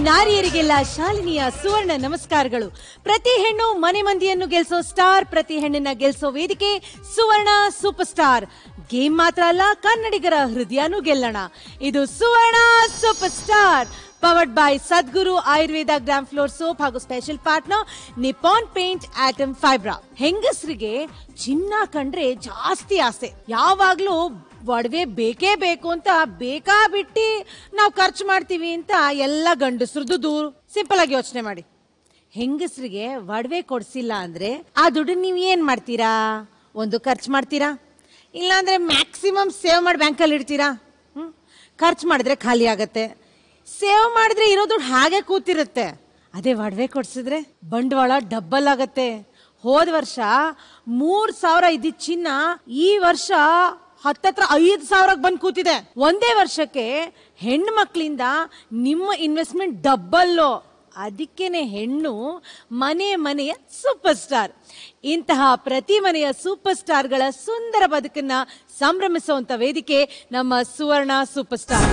ನಾರಿಯರಿಗೆಲ್ಲ ಶಾಲಿನಿಯ ಸುವರ್ಣ ನಮಸ್ಕಾರಗಳು ಪ್ರತಿ ಹೆಣ್ಣು ಮನೆ ಮಂದಿಯನ್ನು ಗೆಲ್ಸೋ ಸ್ಟಾರ್ ಪ್ರತಿ ಹೆಣ್ಣನ್ನ ಗೆಲ್ಸೋ ವೇದಿಕೆ ಸುವರ್ಣ ಸೂಪರ್ ಸ್ಟಾರ್ ಗೇಮ್ ಮಾತ್ರ ಅಲ್ಲ ಕನ್ನಡಿಗರ ಹೃದಯನೂ ಗೆಲ್ಲೋಣ ಇದು Suvarna super star powered by Sadguru Ayurveda gram flour soap ಹಾಗೂ special partner Nippon paint Atom Fibra ಹೆಂಗಸರಿಗೆ ಚಿನ್ನ ಕಂಡ್ರೆ ಜಾಸ್ತಿ ಆಸೆ ಯಾವಾಗ್ಲೂ ಒಡವೆ ಬೇಕೇ ಬೇಕು ಅಂತ ಬೇಕಾ ಬಿಟ್ಟಿ ನಾವು ಖರ್ಚು ಮಾಡ್ತೀವಿ ಅಂತ ಎಲ್ಲ ಗಂಡಸ್ರದ್ದು ದೂರ ಸಿಂಪಲ್ ಆಗಿ ಯೋಚನೆ ಮಾಡಿ ಹೆಂಗಸ್ರಿಗೆ ಒಡವೆ ಕೊಡ್ಸಿಲ್ಲ ಅಂದ್ರೆ ಆ ದುಡ್ಡು ನೀವು ಏನ್ ಮಾಡ್ತೀರಾ ಒಂದು ಖರ್ಚು ಮಾಡ್ತೀರಾ ಇಲ್ಲಾಂದ್ರೆ ಮ್ಯಾಕ್ಸಿಮಮ್ ಸೇವ್ ಮಾಡಿ ಬ್ಯಾಂಕಲ್ಲಿ ಇಡ್ತೀರಾ ಹ್ಮ್ ಖರ್ಚು ಮಾಡಿದ್ರೆ ಖಾಲಿ ಆಗತ್ತೆ ಸೇವ್ ಮಾಡಿದ್ರೆ ಇರೋ ದುಡ್ಡು ಹಾಗೆ ಕೂತಿರುತ್ತೆ ಅದೇ ಒಡವೆ ಕೊಡ್ಸಿದ್ರೆ ಬಂಡವಾಳ ಡಬ್ಬಲ್ ಆಗತ್ತೆ ಹೋದ ವರ್ಷ ಮೂರ್ ಸಾವಿರ ಇದ್ದಿದ್ ಚಿನ್ನ ಈ ವರ್ಷ ಹತ್ತತ್ರ ಐದು ಸಾವಿರಕ್ಕೆ ಬಂದು ಕೂತಿದೆ ಒಂದೇ ವರ್ಷಕ್ಕೆ ಹೆಣ್ಣು ಮಕ್ಕಳಿಂದ ನಿಮ್ಮ ಇನ್ವೆಸ್ಟ್ಮೆಂಟ್ ಡಬ್ಬಲ್ಲು ಅದಕ್ಕೇನೆ ಹೆಣ್ಣು ಮನೆ ಮನೆಯ ಸೂಪರ್ ಸ್ಟಾರ್ ಇಂತಹ ಪ್ರತಿ ಮನೆಯ ಸೂಪರ್ ಸ್ಟಾರ್ಗಳ ಸುಂದರ ಬದುಕನ್ನ ಸಂಭ್ರಮಿಸುವಂತ ವೇದಿಕೆ ನಮ್ಮ ಸುವರ್ಣ ಸೂಪರ್ ಸ್ಟಾರ್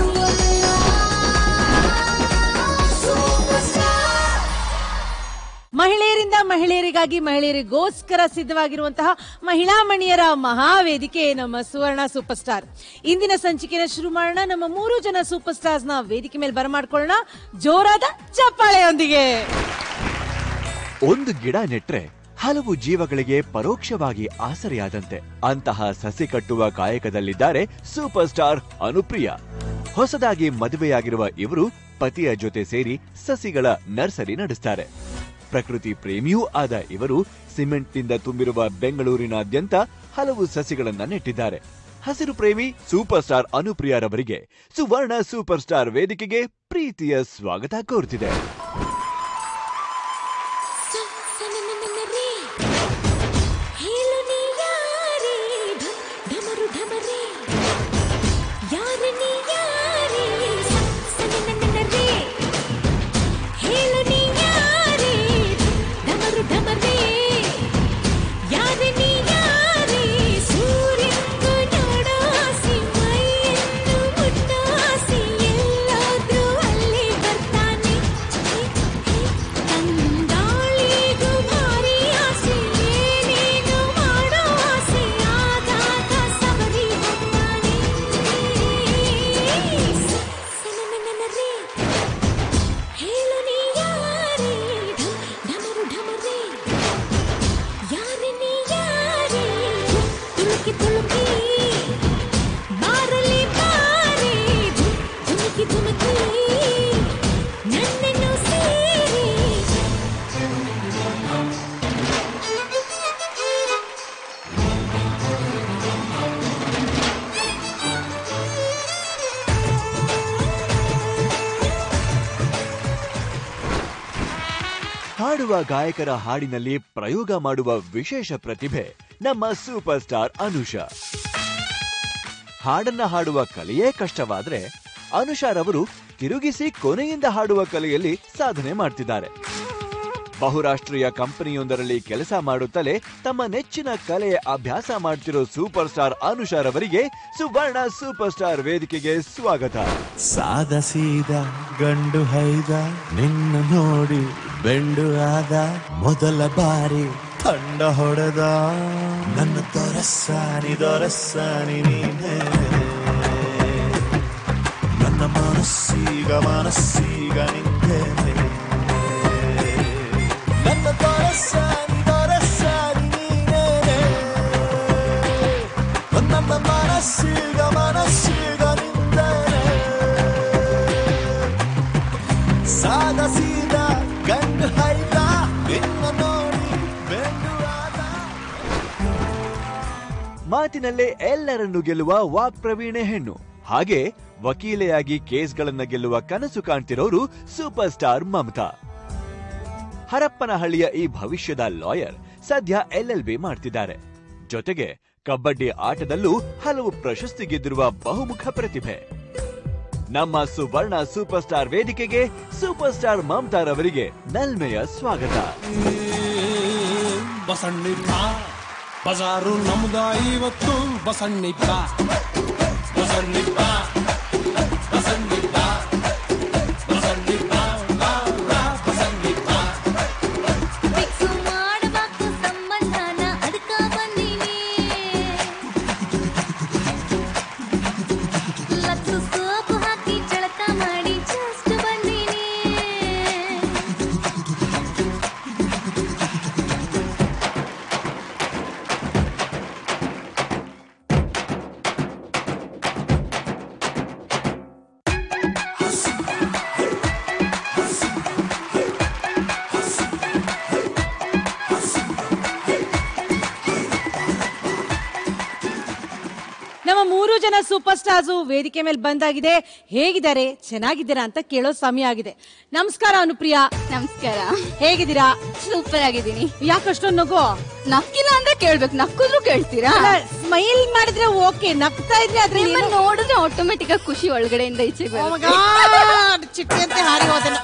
ಮಹಿಳೆಯರಿಂದ ಮಹಿಳೆಯರಿಗಾಗಿ ಮಹಿಳೆಯರಿಗೋಸ್ಕರ ಸಿದ್ಧವಾಗಿರುವಂತಹ ಮಹಿಳಾ ಮಣಿಯರ ಮಹಾವೇದಿಕೆ ನಮ್ಮ ಸುವರ್ಣ ಸೂಪರ್ ಸ್ಟಾರ್ ಇಂದಿನ ಸಂಚಿಕೆನ ಶುರು ಮಾಡೋಣ ನಮ್ಮ ಮೂರು ಜನ ಸೂಪರ್ ಸ್ಟಾರ್ಸ್ ನ ವೇದಿಕೆ ಮೇಲೆ ಬರಮಾಡ್ಕೊಳ್ಳೋಣ ಜೋರಾದ ಚಪ್ಪಾಳೆಯೊಂದಿಗೆ ಒಂದು ಗಿಡ ನೆಟ್ರೆ ಹಲವು ಜೀವಗಳಿಗೆ ಪರೋಕ್ಷವಾಗಿ ಆಸರೆಯಾದಂತೆ ಅಂತಹ ಸಸಿ ಕಟ್ಟುವ ಕಾಯಕದಲ್ಲಿದ್ದಾರೆ ಸೂಪರ್ ಸ್ಟಾರ್ ಅನುಪ್ರಿಯ ಹೊಸದಾಗಿ ಮದುವೆಯಾಗಿರುವ ಇವರು ಪತಿಯ ಜೊತೆ ಸೇರಿ ಸಸಿಗಳ ನರ್ಸರಿ ನಡೆಸ್ತಾರೆ ಪ್ರಕೃತಿ ಪ್ರೇಮಿಯೂ ಆದ ಇವರು ಸಿಮೆಂಟ್ನಿಂದ ತುಂಬಿರುವ ಬೆಂಗಳೂರಿನಾದ್ಯಂತ ಹಲವು ಸಸಿಗಳನ್ನ ನೆಟ್ಟಿದ್ದಾರೆ ಹಸಿರು ಪ್ರೇಮಿ ಸೂಪರ್ ಸ್ಟಾರ್ ಅನುಪ್ರಿಯರವರಿಗೆ ಸುವರ್ಣ ಸೂಪರ್ ಸ್ಟಾರ್ ವೇದಿಕೆಗೆ ಪ್ರೀತಿಯ ಸ್ವಾಗತ ಕೋರುತ್ತಿದೆ ತಂಗಾಳಿಗೂ ಭಾರಿ ಆಸೆ ಏನೇನು ಮಾಡೋ ಆಸೆ ಆಗಾಗ ಸವರಿ ಬಂದಾನೆ ಸನನನನರೇ ಹೇಳು ನೀ ಯಾರೇ ಢಮ್ ಢಮರು ಢಮರೇ ಯಾರೇ ನೀ ಯಾರೇ ತುಳುಕಿ ತುಳುಕಿ ಬಾರಲಿ ಬಾರೆ ಧುಮುಕಿ ಧುಮುಕಿ ನನ್ನನ್ನು ಸೇರಿ ಹಾಡುವ ಗಾಯಕರ ಹಾಡಿನಲ್ಲಿ ಪ್ರಯೋಗ ಮಾಡುವ ವಿಶೇಷ ಪ್ರತಿಭೆ ನಮ್ಮ ಸೂಪರ್ ಸ್ಟಾರ್ ಅನುಷಾ ಹಾಡನ್ನ ಹಾಡುವ ಕಲೆಯೇ ಕಷ್ಟವಾದ್ರೆ ಅನುಷಾರವರು ತಿರುಗಿಸಿ ಕೊನೆಯಿಂದ ಹಾಡುವ ಕಲೆಯಲ್ಲಿ ಸಾಧನೆ ಮಾಡ್ತಿದ್ದಾರೆ ಬಹುರಾಷ್ಟ್ರೀಯ ಕಂಪನಿಯೊಂದರಲ್ಲಿ ಕೆಲಸ ಮಾಡುತ್ತಲೇ ತಮ್ಮ ನೆಚ್ಚಿನ ಕಲೆಯ ಅಭ್ಯಾಸ ಮಾಡ್ತಿರೋ ಸೂಪರ್ ಸ್ಟಾರ್ ಅನುಷಾರವರಿಗೆ ಸುವರ್ಣ ಸೂಪರ್ ಸ್ಟಾರ್ ವೇದಿಕೆಗೆ ಸ್ವಾಗತ ಸಾದ ಸೀದ ಗಂಡು ಹೈದ ನಿನ್ನ ನೋಡಿ ಬೆಂಡು ಆದ ಮೊದಲ ಬಾರಿ ತಂಡ ಹೊಡೆದ ನನ್ನ ದೊರಸ್ಸಾನಿ ದೊರಸ್ಸಾನಿ ನೀನೇ ನನ್ನ ಮನಸ್ಸೀಗ ಮನಸ್ಸೀಗ ನಿಂತೇನೆ ನನ್ನ ದೊರಸ್ಸಾನಿ ದೊರಸ್ಸಾನಿ ನೀನೇ ನನ್ನ ಮನಸ್ಸೀಗ ಮನಸ್ಸೀಗ ನಿಂತೇನೆ ಸಾದ ಸೀದ ಗಂಡು ಹೈದ ನಿನ್ನ ನೋಡಿ ಬೆಂಡು ಆದ ಮಾತಿನಲ್ಲೇ ಎಲ್ಲರನ್ನು ಗೆಲ್ಲುವ ವಾಕ್ ಪ್ರವೀಣೆ ಹೆಣ್ಣು ಹಾಗೆ ವಕೀಲೆಯಾಗಿ ಕೇಸ್ಗಳನ್ನ ಗೆಲ್ಲುವ ಕನಸು ಕಾಣ್ತಿರೋರು ಸೂಪರ್ ಸ್ಟಾರ್ ಮಮತಾ ಹರಪ್ಪನಹಳ್ಳಿಯ ಈ ಭವಿಷ್ಯದ ಲಾಯರ್ ಸದ್ಯ ಎಲ್ ಬಿ ಮಾಡ್ತಿದ್ದಾರೆ ಜೊತೆಗೆ ಕಬಡ್ಡಿ ಆಟದಲ್ಲೂ ಹಲವು ಪ್ರಶಸ್ತಿ ಗೆದ್ದಿರುವ ಬಹುಮುಖ ಪ್ರತಿಭೆ ನಮ್ಮ ಸುವರ್ಣ ಸೂಪರ್ ಸ್ಟಾರ್ ವೇದಿಕೆಗೆ ಸೂಪರ್ ಸ್ಟಾರ್ ಮಮತಾರವರಿಗೆ ನಲ್ಮೆಯ ಸ್ವಾಗತ ಬಸಣ್ಣಿಪ್ಪ ಬಜಾರು ನಮ್ದ ಇವತ್ತು ಬಸಣ್ಣಿಪ್ಪ ಬಸಣ್ಣಿಪ್ಪ ಬಸಣ್ಣಿಪ್ಪ ಬಸಣ್ಣಿಪ್ಪ ಜನ ಸೂಪರ್ ಸ್ಟಾರ್ಸ್ ವೇದಿಕೆ ಮೇಲೆ ಬಂದಾಗಿದೆ ಹೇಗಿದ್ದಾರೆ ಚೆನ್ನಾಗಿದ್ದೀರಾ ಅಂತ ಕೇಳೋ ಸಮಯ ಆಗಿದೆ ನಮಸ್ಕಾರ ಅನುಪ್ರಿಯಾ ನಮಸ್ಕಾರ ಹೇಗಿದ್ದೀರಾ ಸೂಪರ್ ಆಗಿದ್ದೀನಿ ಯಾಕಷ್ಟೊಂದು ನಗು ನಕ್ಕಿಲ್ಲ ಅಂದ್ರೆ ಕೇಳ್ಬೇಕು ನಕ್ಕಿದ್ರು ಕೇಳ್ತೀರಾ ಸ್ಮೈಲ್ ಮಾಡಿದ್ರೆ ಓಕೆ ನಗ್ತಾ ಇದ್ರೆ ಅದ್ರಲ್ಲಿ ನಿಮ್ಮನ್ನ ನೋಡಿದ್ರೆ ಆಟೋಮೆಟಿಕ್ ಆಗಿ ಖುಷಿ ಒಳಗಡೆಯಿಂದ ಈಚೆಗೆ Oh my ಬರುತ್ತೆ. God, ಚಿಟ್ಟೆಯಂತೆ ಹಾರಿ ಹೋದೆನು.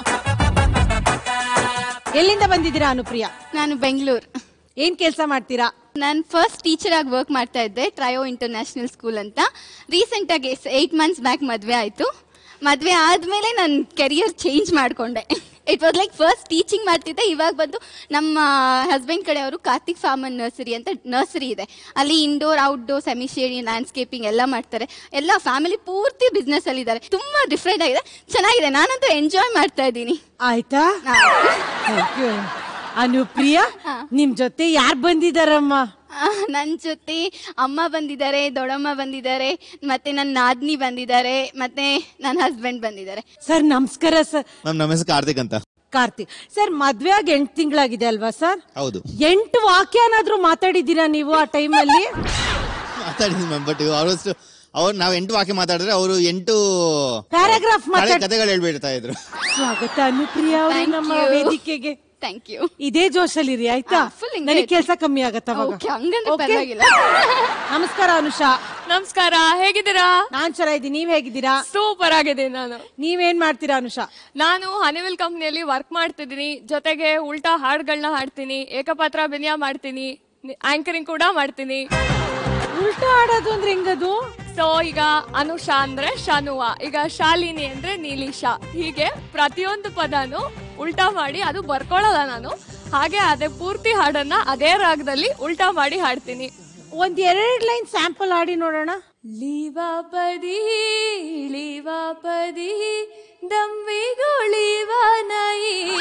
ಎಲ್ಲಿಂದ ಬಂದಿದ್ದೀರಾ ಅನುಪ್ರಿಯಾ ನಾನು ಬೆಂಗಳೂರು ಏನ್ ಕೆಲಸ ಮಾಡ್ತೀರಾ ನಾನು ಫಸ್ಟ್ ಟೀಚರ್ ಆಗಿ ವರ್ಕ್ ಮಾಡ್ತಾ ಇದ್ದೆ ಟ್ರಯೋ ಇಂಟರ್ನ್ಯಾಷನಲ್ ಸ್ಕೂಲ್ ಅಂತ ರೀಸೆಂಟ್ ಆಗಿ ಏಟ್ ಮಂತ್ಸ್ ಬ್ಯಾಕ್ ಮದ್ವೆ ಆಯ್ತು ಮದ್ವೆ ಆದ್ಮೇಲೆ ನನ್ನ ಕೆರಿಯರ್ ಚೇಂಜ್ ಮಾಡ್ಕೊಂಡೆ it was like first teaching ಮಾಡ್ತಿದ್ದೆ ಇವಾಗ ಬಂದು ನಮ್ಮ ಹಸ್ಬೆಂಡ್ ಕಡೆ ಅವರು ಕಾರ್ತಿಕ್ ಫಾರ್ಮ್ ಅಂಡ್ ನರ್ಸರಿ ಅಂತ ನರ್ಸರಿ ಇದೆ ಅಲ್ಲಿ indoor outdoor semi shady landscaping ಎಲ್ಲ ಮಾಡ್ತಾರೆ ಎಲ್ಲ ಫ್ಯಾಮಿಲಿ ಪೂರ್ತಿ ಬಿಸ್ನೆಸ್ ಅಲ್ಲಿ ಇದ್ದಾರೆ ತುಂಬಾ ಡಿಫ್ರೆಂಟ್ ಆಗಿದೆ ಚೆನ್ನಾಗಿದೆ ನಾನಂತೂ ಎಂಜಾಯ್ ಮಾಡ್ತಾ ಇದ್ದೀನಿ ಆಯ್ತಾ Thank you. ಅನುಪ್ರಿಯಾ ನಿಮ್ ಜೊತೆ ಯಾರ್ ಬಂದಿದಾರಮ್ಮ ನನ್ನ ಜೊತೆ ಅಮ್ಮ ಬಂದಿದ್ದಾರೆ ದೊಡ್ಡಮ್ಮ ಬಂದಿದ್ದಾರೆ ಮತ್ತೆ ನನ್ನ ನಾದ್ನಿ ಬಂದಿದ್ದಾರೆ ಮತ್ತೆ ನನ್ನ ಹಸ್ಬೆಂಡ್ ಬಂದಿದ್ದಾರೆ ಸರ್ ನಮಸ್ಕಾರ ಸರ್ ಮ್ಯಾಮ್ ನಮ್ಮ ಹೆಸರು ಕಾರ್ತಿಕ್ ಅಂತ ಕಾರ್ತಿಕ್ ಸರ್ ಮದ್ವೆ ಆಗಿ ಎಂಟು ತಿಂಗಳಾಗಿದೆ ಅಲ್ವಾ ಸರ್ ಹೌದು ಎಂಟು ವಾಕ್ಯನಾದ್ರೂ ಮಾತಾಡಿದ್ದೀರಾ ನೀವು ಆ ಟೈಮಲ್ಲಿ ಮಾತಾಡಿದ್ವಿ ಮ್ಯಾಮ್ ಬಟ್ ಅವರಷ್ಟು ಅವ್ರು ನಾವು ಎಂಟು ವಾಕ್ಯ ಮಾತಾಡಿದ್ರೆ ಅವರು ಎಂಟು ಪ್ಯಾರಾಗ್ರಾಫ್ ಹಳೆ ಮಾತಾಡ್ ಕಥೆಗಳು ಹೇಳ್ಬಿಡ್ತಾ ಇದ್ರು ಸ್ವಾಗತ ಅನುಪ್ರಿಯಾ ಅವರು Thank ನಮ್ಮ you. ವೇದಿಕೆಗೆ ಥ್ಯಾಂಕ್ ಯು ಇದೇ ಜೋಶಲ್ಲಿರಿ ಆಯ್ತಾ ಹಾ, full engaged. ನನಗೆ ಕೆಲಸ ಕಮ್ಮಿ ಆಗತ್ತ ಓಕೆ ಹಂಗಂದ್ರೆ ಪರವಾಗಿಲ್ಲ ನಮಸ್ಕಾರ ಅನುಷಾ ನಮಸ್ಕಾರ ಹೇಗಿದ್ದೀರಾ ನಾನ್ ಚೆನ್ನಾಗಿದ್ದೀನಿ ನೀವ್ ಹೇಗಿದ್ದೀರಾ ಸೂಪರ್ ಆಗಿದ್ದೀನಿ ನಾನು ನೀವೇನ್ ಮಾಡ್ತೀರಾ ಅನುಷಾ ನಾನು ಹನಿವೆಲ್ ಕಂಪ್ನಿಯಲ್ಲಿ ವರ್ಕ್ ಮಾಡ್ತಿದ್ದೀನಿ ಜೊತೆಗೆ ಉಲ್ಟಾ ಹಾಡುಗಳನ್ನ ಹಾಡ್ತೀನಿ ಏಕಪಾತ್ರ ಅಭಿನಯ ಮಾಡ್ತೀನಿ ಆಂಕರಿಂಗ್ ಕೂಡ ಮಾಡ್ತೀನಿ ಉಲ್ಟಾ ಆಡೋದು ಅಂದ್ರೆ ಹೆಂಗದು ಸೊ ಈಗ ಅನುಷಾ ಅಂದ್ರೆ ಶನುವ ಈಗ ಶಾಲಿನಿ ಅಂದ್ರೆ ನೀಲಿಶಾ ಹೀಗೆ ಪ್ರತಿಯೊಂದು ಪದನು ಉಲ್ಟಾ ಮಾಡಿ ಅದು ಬರ್ಕೊಳ್ಳಲ್ಲ ನಾನು ಹಾಗೆ ಅದೇ ಪೂರ್ತಿ ಹಾಡನ್ನ ಅದೇ ರಾಗದಲ್ಲಿ ಉಲ್ಟಾ ಮಾಡಿ ಹಾಡ್ತೀನಿ ಒಂದ್ ಎರಡ್ ಲೈನ್ ಸ್ಯಾಂಪಲ್ ಆಡಿ ನೋಡೋಣ ಲೀವಾಪದಿ ಲೀವಾಪದಿ ದಂಬಿಗೊಳಿವ ನೈ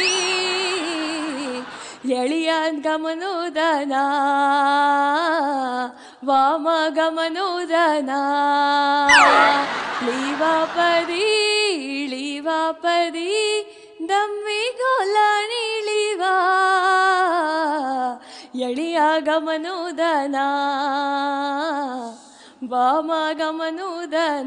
ಎಳಿಯ ಗಮನೋದನ ವಾಮ ಗಮನೋದನ ಲೀವಾಪದಿ ಲೀವಾಪದಿ ದಂಬಿಗೊಲ ನಿಳಿವಾ ಎಳಿಯ ಗಮನೋದನ ವಾಮ ಗಮನೋದನ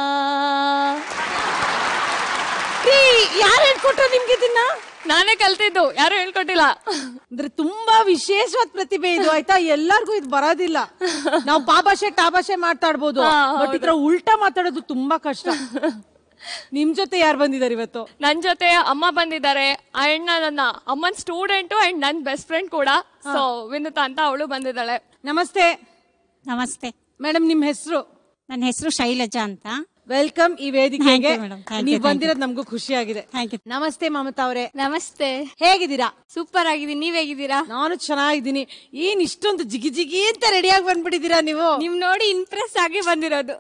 ಯಾರು ಹೇಳ್ಕೊಟ್ರು ನಿಮ್ಗೆ ಇದನ್ನ ನಾನೇ ಕಲ್ತಿದ್ದು ಯಾರು ಹೇಳ್ಕೊಟ್ಟಿಲ್ಲ ಅಂದ್ರೆ ತುಂಬಾ ವಿಶೇಷವಾದ ಪ್ರತಿಭೆ ಇದು ಆಯ್ತಾ ಎಲ್ಲಾರ್ಗೂ ಇದು ಬರೋದಿಲ್ಲ ನಾವು ಪಾಭಾಷೆ ಟಾಭಾಷೆ ಮಾತಾಡ್ಬೋದು ಬಟ್ ಇದ್ರ ಉಲ್ಟಾ ಮಾತಾಡೋದು ತುಂಬಾ ಕಷ್ಟ ನಿಮ್ ಜೊತೆ ಯಾರು ಬಂದಿದ್ದಾರೆ ಇವತ್ತು ನನ್ ಜೊತೆ ಅಮ್ಮ ಬಂದಿದ್ದಾರೆ ಅಂಡ್ ನನ್ನ ಅಮ್ಮನ್ ಸ್ಟೂಡೆಂಟು ಅಂಡ್ ನನ್ ಬೆಸ್ಟ್ ಫ್ರೆಂಡ್ ಕೂಡ ಸೊ ವಿನುತಾ ಅಂತ ಅವಳು ಬಂದಿದ್ದಾಳೆ ನಮಸ್ತೆ ನಮಸ್ತೆ ಮೇಡಮ್ ನಿಮ್ ಹೆಸರು ನನ್ನ ಹೆಸರು ಶೈಲಜಾ ಅಂತ ವೆಲ್ಕಮ್ ಈ ವೇದಿಕೆಗೆ Thank you, madam. Thank you, ನೀವು thank ಬಂದಿರೋದು ನಮಗೂ ಖುಷಿ ಆಗಿದೆ Thank you. ನಮಸ್ತೆ ಮಮತಾ ಅವರೇ ನಮಸ್ತೆ ಹೇಗಿದ್ದೀರಾ ಸೂಪರ್ ಆಗಿದ್ದೀನಿ ನೀವ್ ಹೇಗಿದ್ದೀರಾ ನಾನು ಚೆನ್ನಾಗಿದ್ದೀನಿ ಏನ್ ಇಷ್ಟೊಂದು ಜಿಗಿ ಜಿಗಿ ಅಂತ ರೆಡಿಯಾಗಿ ಬಂದ್ಬಿಟ್ಟಿದ್ದೀರಾ ನೀವು ನಿಮ್ ನೋಡಿ ಇಂಪ್ರೆಸ್ ಆಗಿ ಬಂದಿರೋದು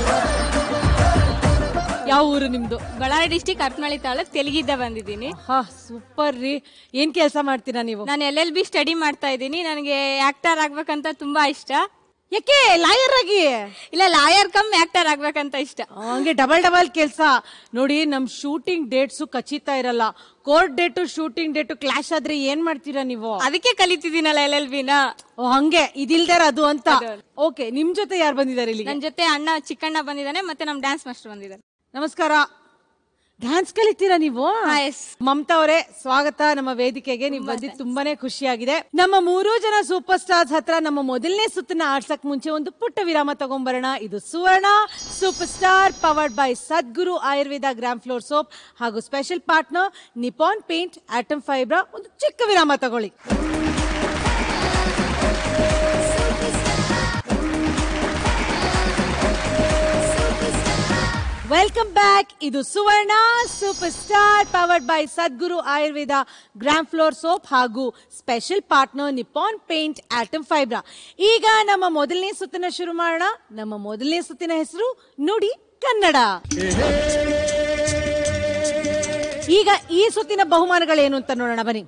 ಯಾವ ಊರು ನಿಮ್ದು ಬಳ್ಳಾರಿ ಡಿಸ್ಟಿಕ್ ಹರಪನಹಳ್ಳಿ ತಾಲೂಕ್ ತೆಲುಗಿದ್ದ ಬಂದಿದ್ದೀನಿ ಹಾ ಸೂಪರ್ ರೀ ಏನ್ ಕೆಲಸ ಮಾಡ್ತೀರಾ ನೀವು ನಾನು ಎಲ್ ಎಲ್ ಬಿ ಸ್ಟಡಿ ಮಾಡ್ತಾ ಇದ್ದೀನಿ ನನಗೆ ಆಕ್ಟರ್ ಆಗ್ಬೇಕಂತ ತುಂಬಾ ಇಷ್ಟ ಯಾಕೆ ಲಾಯರ್ ಆಗಿ ಇಲ್ಲ ಲಾಯರ್ ಕಮ್ ಆಕ್ಟರ್ ಆಗ್ಬೇಕಂತ ಇಷ್ಟ ಹಂಗೆ ಡಬಲ್ ಡಬಲ್ ಕೆಲಸ ನೋಡಿ ನಮ್ ಶೂಟಿಂಗ್ ಡೇಟ್ಸ್ ಖಚಿತ ಇರಲ್ಲ court date shooting date clash ಆದ್ರೆ ಏನ್ ಮಾಡ್ತೀರಾ ನೀವು ಅದಕ್ಕೆ ಕಲಿತಿದ್ದೀನಲ್ಲ ಎಲ್ ಎಲ್ ಬಿನ ಓ ಹಂಗೆ ಇದಿಲ್ದಾರ ಅದು ಅಂತ ಓಕೆ ನಿಮ್ ಜೊತೆ ಯಾರು ಬಂದಿದ್ದಾರೆ ಇಲ್ಲಿ ನನ್ನ ಜೊತೆ ಅಣ್ಣ ಚಿಕ್ಕಣ್ಣ ಬಂದಿದ್ದಾನೆ ಮತ್ತೆ ನಮ್ ಡ್ಯಾನ್ಸ್ ಮಾಸ್ಟರ್ ಬಂದಿದ್ದಾನೆ ನಮಸ್ಕಾರ ಡ್ಯಾನ್ಸ್ ಕಲಿತೀರಾ ನೀವು yes. ಮಮತಾ ಅವರೇ ಸ್ವಾಗತ ನಮ್ಮ ವೇದಿಕೆಗೆ ನೀವು ಬಂದಿದ್ದು ತುಂಬಾನೇ ಖುಷಿಯಾಗಿದೆ ನಮ್ಮ ಮೂರೂ ಜನ ಸೂಪರ್ ಸ್ಟಾರ್ಸ್ ಹತ್ರ ನಮ್ಮ ಮೊದಲನೇ ಸುತ್ತನ್ನ ಆಡ್ಸಕ್ ಮುಂಚೆ ಒಂದು ಪುಟ್ಟ ವಿರಾಮ ತಗೊಂಬರೋಣ ಇದು Suvarna super star powered by Sadguru Ayurveda gram flour soap ಹಾಗೂ special partner Nippon paint Atom Fibra ಒಂದು ಚಿಕ್ಕ ವಿರಾಮ ತಗೊಳ್ಳಿ ವೆಲ್ಕಮ್ ಬ್ಯಾಕ್ ಇದು Suvarna super star powered by Sadguru Ayurveda gram flour soap ಹಾಗೂ special partner Nippon paint Atom Fibra ಈಗ ನಮ್ಮ ಮೊದಲನೇ ಸುತ್ತಿನ ಶುರು ಮಾಡೋಣ ನಮ್ಮ ಮೊದಲನೇ ಸುತ್ತಿನ ಹೆಸರು ನುಡಿ ಕನ್ನಡ ಈಗ ಈ ಸುತ್ತಿನ ಬಹುಮಾನಗಳೇನು ಅಂತ ನೋಡೋಣ ಬನ್ನಿ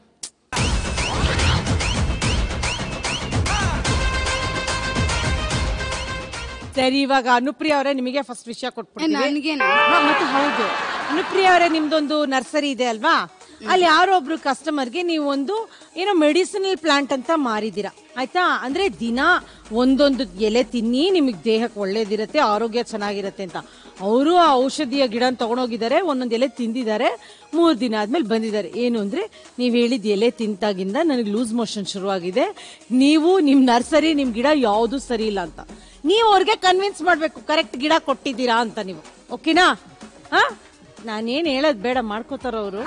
ಸರಿ ಇವಾಗ ಅನುಪ್ರಿಯ ಅವರೇ ನಿಮಗೆ ಫಸ್ಟ್ ವಿಷಯ ಕೊಟ್ಬಿಡ್ತೀವಿ ನನ್ಗೇನು? ಹಾ, ಮತ್ತೆ ಹೌದು ಅನುಪ್ರಿಯ ಅವರೇ ನಿಮ್ದೊಂದು ನರ್ಸರಿ ಇದೆ ಅಲ್ವಾ ಅಲ್ಲಿ ಯಾರೋ ಒಬ್ರು ಕಸ್ಟಮರ್ಗೆ ನೀವು ಒಂದು ಏನೋ ಮೆಡಿಸಿನಲ್ ಪ್ಲಾಂಟ್ ಅಂತ ಮಾರಿದ್ದೀರಾ ಆಯ್ತಾ ಅಂದ್ರೆ ದಿನ ಒಂದೊಂದು ಎಲೆ ತಿನ್ನಿ ನಿಮಗೆ ದೇಹಕ್ಕೆ ಒಳ್ಳೇದಿರತ್ತೆ ಆರೋಗ್ಯ ಚೆನ್ನಾಗಿರತ್ತೆ ಅಂತ ಅವರು ಆ ಔಷಧಿಯ ಗಿಡ ತಗೊಂಡೋಗಿದ್ದಾರೆ ಒಂದೊಂದು ಎಲೆ ತಿಂದಿದ್ದಾರೆ ಮೂರು ದಿನ ಆದ್ಮೇಲೆ ಬಂದಿದ್ದಾರೆ ಏನು ಅಂದ್ರೆ ನೀವು ಹೇಳಿದ ಎಲೆ ತಿಂತಾಗಿಂದ ನನಗೆ ಲೂಸ್ ಮೋಷನ್ ಶುರುವಾಗಿದೆ ನೀವು ನಿಮ್ಮ ನರ್ಸರಿ ನಿಮ್ಮ ಗಿಡ ಯಾವುದು ಸರಿ ಇಲ್ಲ ಅಂತ ನೀವು ಅವ್ರಿಗೆ ಕನ್ವಿನ್ಸ್ ಮಾಡ್ಬೇಕು ಕರೆಕ್ಟ್ ಗಿಡ ಕೊಟ್ಟಿದ್ದೀರಾ ಅಂತ ನೀವು ಓಕೆನಾ ಹಾ ನಾನೇನ್ ಹೇಳೋದ್ ಬೇಡ ಮಾಡ್ಕೋತಾರ ಅವರು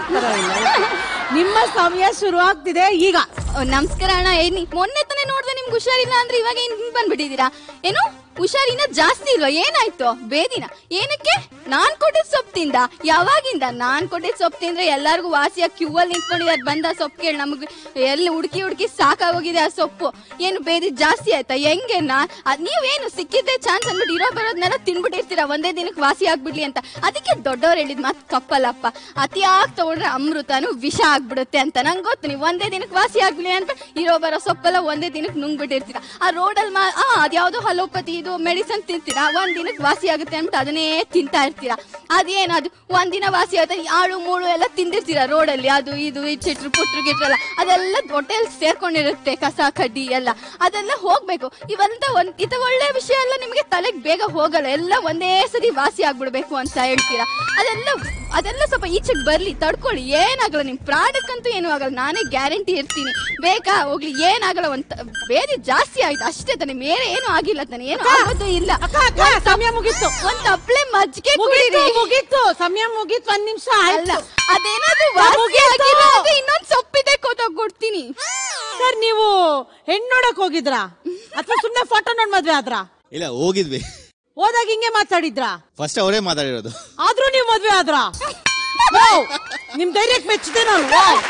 ನಿಮ್ಮ ಸಮಯ ಶುರು ಆಗ್ತಿದೆ ಈಗ ಓ, ನಮಸ್ಕಾರ ಅಣ್ಣ ಏನಿ ಮೊನ್ನೆ ತಾನೇ ನೋಡ್ದೆ ನಿಮ್ಗೆ ಹುಷಾರಿಲ್ಲ ಅಂದ್ರೆ ಇವಾಗ ಏನ್ ಹಿಂಗ್ ಬಂದ್ಬಿಟ್ಟಿದೀರಾ ಏನು ಹುಷಾರಿನ ಜಾಸ್ತಿ ಇಲ್ವಾ ಏನಾಯ್ತು ಬೇದಿನ ಏನಕ್ಕೆ ನಾನ್ ಕೊಟ್ಟಿದ್ ಸೊಪ್ಪು ತಿಂದ ಯಾವಾಗಿಂದ ನಾನ್ ಕೊಟ್ಟಿದ್ ಸೊಪ್ಪು ತಿಂದ್ರೆ ಎಲ್ಲಾರ್ಗು ವಾಸಿಯಾಗಿ ಕ್ಯೂ ಅಲ್ಲಿ ನಿಂತ್ಕೊಂಡಿದ್ದಾರೆ ಬಂದ ಸೊಪ್ಪು ಕೇಳಿ ನಮ್ಗೆ ಎಲ್ಲಿ ಹುಡುಕಿ ಹುಡುಕಿ ಸಾಕಾಗೋಗಿದೆ ಆ ಸೊಪ್ಪು ಏನು ಬೇದಿ ಜಾಸ್ತಿ ಆಯ್ತಾ ಹೆಂಗೆ ನಾ ಅದ್ ನೀವೇನು ಸಿಕ್ಕಿದ್ದೆ ಚಾನ್ಸ್ ಅಂದ್ಬಿಟ್ಟು ಇರೋ ಬರೋದ್ನೆಲ್ಲ ತಿನ್ಬಿಟ್ಟಿರ್ತೀರಾ ಒಂದೇ ದಿನಕ್ಕೆ ವಾಸಿ ಆಗ್ಬಿಡ್ಲಿ ಅಂತ ಅದಕ್ಕೆ ದೊಡ್ಡವ್ರು ಹೇಳಿದ್ ಮಾತು ತಪ್ಪಲ್ಲಪ್ಪ ಅತಿಯಾಗಿ ತಗೊಂಡ್ರೆ ಅಮೃತನು ವಿಷ ಆಗ್ಬಿಡುತ್ತೆ ಅಂತ ನಂಗೆ ಗೊತ್ತು ನೀವು ಒಂದೇ ದಿನಕ್ಕೆ ವಾಸಿ ಆಗ್ಲಿ ಅಂತ ಇರೋ ಬರೋ ಸೊಪ್ಪೆಲ್ಲ ಒಂದೇ ದಿನಕ್ಕೆ ನುಂಗ್ಬಿಟ್ಟಿರ್ತೀರಾ ಆ ರೋಡಲ್ಲಿ ಮಾ ಆ ಅದ್ಯಾವುದೋ ಹಲೋಪತಿ ಇದು ಮೆಡಿಸನ್ ತಿಂತೀರಾ ಒಂದ್ ದಿನಕ್ಕೆ ವಾಸಿ ಆಗುತ್ತೆ ಅಂದ್ಬಿಟ್ಟು ಅದನ್ನೇ ತಿಂತಾ ಇರ್ತೀರಾ ಅದೇನದು ಒಂದ್ ದಿನ ವಾಸಿ ಆಗುತ್ತೆ ಆಳು ಮೂಳು ಎಲ್ಲ ತಿಂದಿರ್ತೀರಾ ರೋಡಲ್ಲಿ ಅದು ಇದು ಈ ಚಿಟ್ರು ಪುಟ್ರು ಗಿಟ್ರಲ್ಲ ಅದೆಲ್ಲ ಹೊಟ್ಟೆಯಲ್ಲಿ ಸೇರ್ಕೊಂಡಿರುತ್ತೆ ಕಸ ಕಡ್ಡಿ ಎಲ್ಲ ಅದೆಲ್ಲ ಹೋಗ್ಬೇಕು ಇವಂತ ಒಂದ್ ಇತ ಒಳ್ಳೆ ವಿಷಯ ಎಲ್ಲ ನಿಮಗೆ ತಲೆಗೆ ಬೇಗ ಹೋಗಲ್ಲ ಎಲ್ಲ ಒಂದೇ ಸತಿ ವಾಸಿ ಆಗ್ಬಿಡ್ಬೇಕು ಅಂತ ಹೇಳ್ತೀರಾ ಅದೆಲ್ಲ ಅದೆಲ್ಲ ಸ್ವಲ್ಪ ಈಚೆಗೆ ಬರ್ಲಿ ತಡ್ಕೊಳ್ಳಿ ಏನಾಗಲ್ಲ ನಿಮ್ ಪ್ರಾಣಕ್ಕಂತೂ ಏನೂ ಆಗಲ್ಲ ನಾನೇ ಗ್ಯಾರಂಟಿ ಇರ್ತೀನಿ ಬೇಕಾ ಹೋಗ್ಲಿ ಏನಾಗಲ್ಲ ಒಂದ್ ಬೇದಿ ಜಾಸ್ತಿ ಆಯ್ತು ಅಷ್ಟೇ ತಾನೆ ಬೇರೆ ಏನು ಆಗಿಲ್ಲ ತಾನೆ ಏನು ಆಗೋದು ಇಲ್ಲ ಅಕ್ಕ, ಅಕ್ಕ, ಸಮಯ ಮುಗೀತು. ಒಂದ್ ತಪ್ಲೆ ಮಜ್ಜಿಗೆ ಮುಗೀತು ಕುಡೀರಿ ಮುಗೀತು ಸಮಯ ಮುಗೀತು ಒಂದ್ ನಿಮಿಷ ಅಲ್ಲ ಆಯ್ತು ಅದೇನಾದ್ರೂ ವಾಸಿ ಮುಗೀತು. ಆಗಿಲ್ಲ ಅಂದ್ರೆ ಇನ್ನೊಂದ್ ಸೊಪ್ಪಿದೆ ಕೊಟ್ಟೋಗ್ಬಿಡ್ತೀನಿ ಸರ್ ನೀವು ಹೆಣ್ ನೋಡಕ್ ಹೋಗಿದ್ರಾ ಅಥವಾ ಸುಮ್ನೆ ಫೋಟೋ ನೋಡ್ ಮದ್ವೆ ಆದ್ರ ಇಲ್ಲ ಹೋಗಿದ್ವಿ ಹೋದಾಗ ಹಿಂಗೆ ಮಾತಾಡಿದ್ರಾ ಫಸ್ಟ್ ಅವರೇ ಮಾತಾಡಿರೋದು ಆದ್ರೂ ನೀವು ಮದ್ವೆ ಆದ್ರ ವಾವ್! ನಿಮ್ ಧೈರ್ಯಕ್ಕೆ ಮೆಚ್ಚಿದೆ ನಾನು ವಾವ್!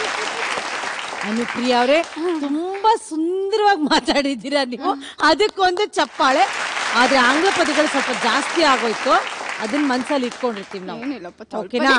ಅನುಪ್ರಿಯ ಅವರೇ ತುಂಬಾ ಸುಂದರವಾಗಿ ಮಾತಾಡಿದ್ದೀರಾ ನೀವು ಅದಕ್ಕೊಂದು ಚಪ್ಪಾಳೆ ಆದ್ರೆ ಆಂಗ್ಲ ಪದಗಳು ಸ್ವಲ್ಪ ಜಾಸ್ತಿ ಆಗೋಯ್ತು ಅದನ್ನ ಮನ್ಸಲ್ಲಿ ಇಟ್ಕೊಂಡಿರ್ತೀವಿ ನಾವು ಏನಿಲ್ಲಪ್ಪ, ಸ್ವಲ್ಪ ಓಕೆನಾ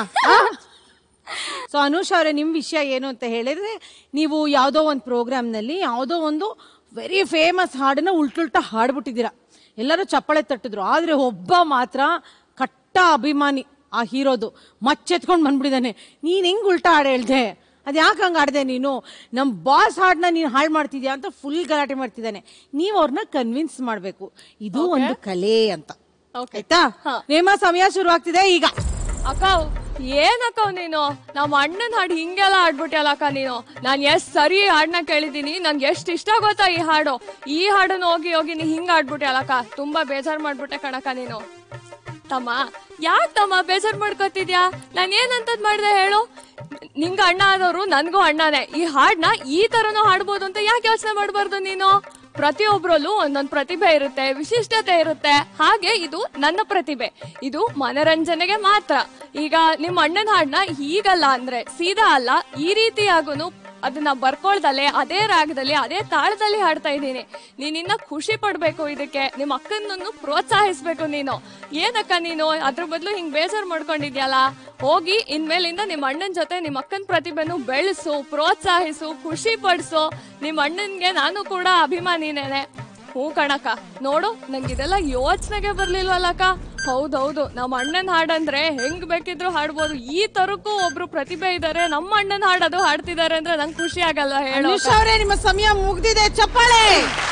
ಸೊ ಅನುಷ್ ಅವರೇ ನಿಮ್ ವಿಷಯ ಏನು ಅಂತ ಹೇಳಿದ್ರೆ ನೀವು ಯಾವುದೋ ಒಂದು ಪ್ರೋಗ್ರಾಮ್ನಲ್ಲಿ ಯಾವುದೋ ಒಂದು ವೆರಿ ಫೇಮಸ್ ಹಾಡನ್ನ ಉಲ್ಟುಲ್ಟ ಹಾಡ್ಬಿಟ್ಟಿದ್ದೀರಾ ಎಲ್ಲರೂ ಚಪ್ಪಾಳೆ ತಟ್ಟಿದ್ರು ಆದ್ರೆ ಒಬ್ಬ ಮಾತ್ರ ಕಟ್ಟ ಅಭಿಮಾನಿ ಆ ಹೀರೋದು ಮಚ್ಚೆತ್ಕೊಂಡು ಬಂದ್ಬಿಟ್ಟಿದ್ದಾನೆ ನೀನ್ ಹೆಂಗ್ ಉಲ್ಟಾ ಹಾಡು ಹೇಳ್ದೆ ಅದ್ ಯಾಕೆ ಹಂಗ ಆಡ್ದೆ ನೀನು ನಮ್ ಬಾಸ್ ಹಾಡ್ನ ನೀನ್ ಹಾಳು ಮಾಡ್ತಿದ್ಯಾ ಅಂತ ಫುಲ್ ಗಲಾಟೆ ಮಾಡ್ತಿದ್ದಾನೆ ನೀವು ಅವ್ರನ್ನ ಕನ್ವಿನ್ಸ್ ಮಾಡ್ಬೇಕು ಇದು ಒಂದು ಕಲೆ ಅಂತ ಆಯ್ತಾ ನೇಮ ಸಮಯ ಶುರು ಆಗ್ತಿದೆ ಈಗ ಅಕ್ಕ ಏನಕ್ಕ ನೀನು ನಮ್ಮ ಅಣ್ಣನ ಹಾಡು ಹಿಂಗೆಲ್ಲ ಆಡ್ಬಿಟ್ಟಲ್ಲ ಅಕ್ಕ ನೀನು ನಾನು ಎಷ್ಟ್ ಸರಿ ಹಾಡನ್ನ ಕೇಳಿದೀನಿ ನನ್ಗೆ ಎಷ್ಟ್ ಇಷ್ಟ ಗೊತ್ತಾ ಈ ಹಾಡು ಈ ಹಾಡನ್ನ ಹೋಗಿ ಹೋಗಿ ನೀ ಹಿಂಗ್ ಆಡ್ಬಿಟ್ಟಲ್ಲಕ್ಕ ತುಂಬಾ ಬೇಜಾರ್ ಮಾಡ್ಬಿಟ್ಟೆ ಕಣಕ್ಕ ನೀನು ತಮ್ಮ ಯಾಕ್ ತಮ್ಮ ಬೇಜಾರ್ ಮಾಡ್ಕೋತಿದ್ಯಾ ನಾನು ಏನಂತದ್ ಮಾಡ್ದೆ ಹೇಳು ನಿಂಗ ಅಣ್ಣ ಆದವರು ನನ್ಗೂ ಅಣ್ಣನೇ ಈ ಹಾಡ್ನ ಈ ತರನೂ ಹಾಡ್ಬೋದು ಅಂತ ಯಾಕೆ ಯೋಚನೆ ಮಾಡಬಾರ್ದು ನೀನು ಪ್ರತಿಯೊಬ್ರಲ್ಲೂ ಒಂದೊಂದು ಪ್ರತಿಭೆ ಇರುತ್ತೆ ವಿಶಿಷ್ಟತೆ ಇರುತ್ತೆ ಹಾಗೆ ಇದು ನನ್ನ ಪ್ರತಿಭೆ ಇದು ಮನರಂಜನೆಗೆ ಮಾತ್ರ ಈಗ ನಿಮ್ಮ ಅಣ್ಣನ ಹಾಡ್ನ ಹೀಗಲ್ಲ ಅಂದ್ರೆ ಸೀದಾ ಅಲ್ಲ ಈ ರೀತಿಯಾಗುನು ಅದನ್ನ ಬರ್ಕೊಳ್ದಲೆ ಅದೇ ರಾಗದಲ್ಲಿ ಅದೇ ತಾಳದಲ್ಲಿ ಹಾಡ್ತಾ ಇದ್ದೀನಿ ನೀನ್ ಇನ್ನ ಖುಷಿ ಪಡ್ಬೇಕು ಇದಕ್ಕೆ ನಿಮ್ಮ ಅಕ್ಕನನ್ನು ಪ್ರೋತ್ಸಾಹಿಸ್ಬೇಕು ನೀನು ಏನಕ್ಕ ನೀನು ಅದ್ರ ಬದಲು ಹಿಂಗ್ ಬೇಜಾರ್ ಮಾಡ್ಕೊಂಡಿದ್ಯಲ್ಲ ಹೋಗಿ ಇನ್ಮೇಲಿಂದ ನಿಮ್ಮ ಅಣ್ಣನ ಜೊತೆ ನಿಮ್ಮ ಅಕ್ಕನ ಪ್ರತಿಭೆನು ಬೆಳೆಸು ಪ್ರೋತ್ಸಾಹಿಸು ಖುಷಿ ಪಡಿಸು ನಿಮ್ಮ ಅಣ್ಣನ್ಗೆ ನಾನು ಕೂಡ ಅಭಿಮಾನಿನೇನೆ ಹ್ಞೂ ಕಣಕ್ಕ ನೋಡು ನಂಗೆ ಇದೆಲ್ಲ ಯೋಚನೆಗೆ ಬರ್ಲಿಲ್ವಲ್ಲಕ್ಕ ಹೌದೌದು ನಮ್ಮ ಅಣ್ಣನ ಹಾಡಂದ್ರೆ ಹೆಂಗ್ ಬೇಕಿದ್ರು ಹಾಡ್ಬೋದು ಈ ತರಕ್ಕೂ ಒಬ್ರು ಪ್ರತಿಭೆ ಇದಾರೆ ನಮ್ಮ ಅಣ್ಣನ ಹಾಡೋದು ಹಾಡ್ತಿದಾರೆ ಅಂದ್ರೆ ನಂಗೆ ಖುಷಿ ಆಗಲ್ಲ ಹೇಳು ಅನುಷ್ ಅವರೇ ನಿಮ್ಮ ಸಮಯ ಮುಗ್ದಿದೆ ಚಪ್ಪಾಳೆ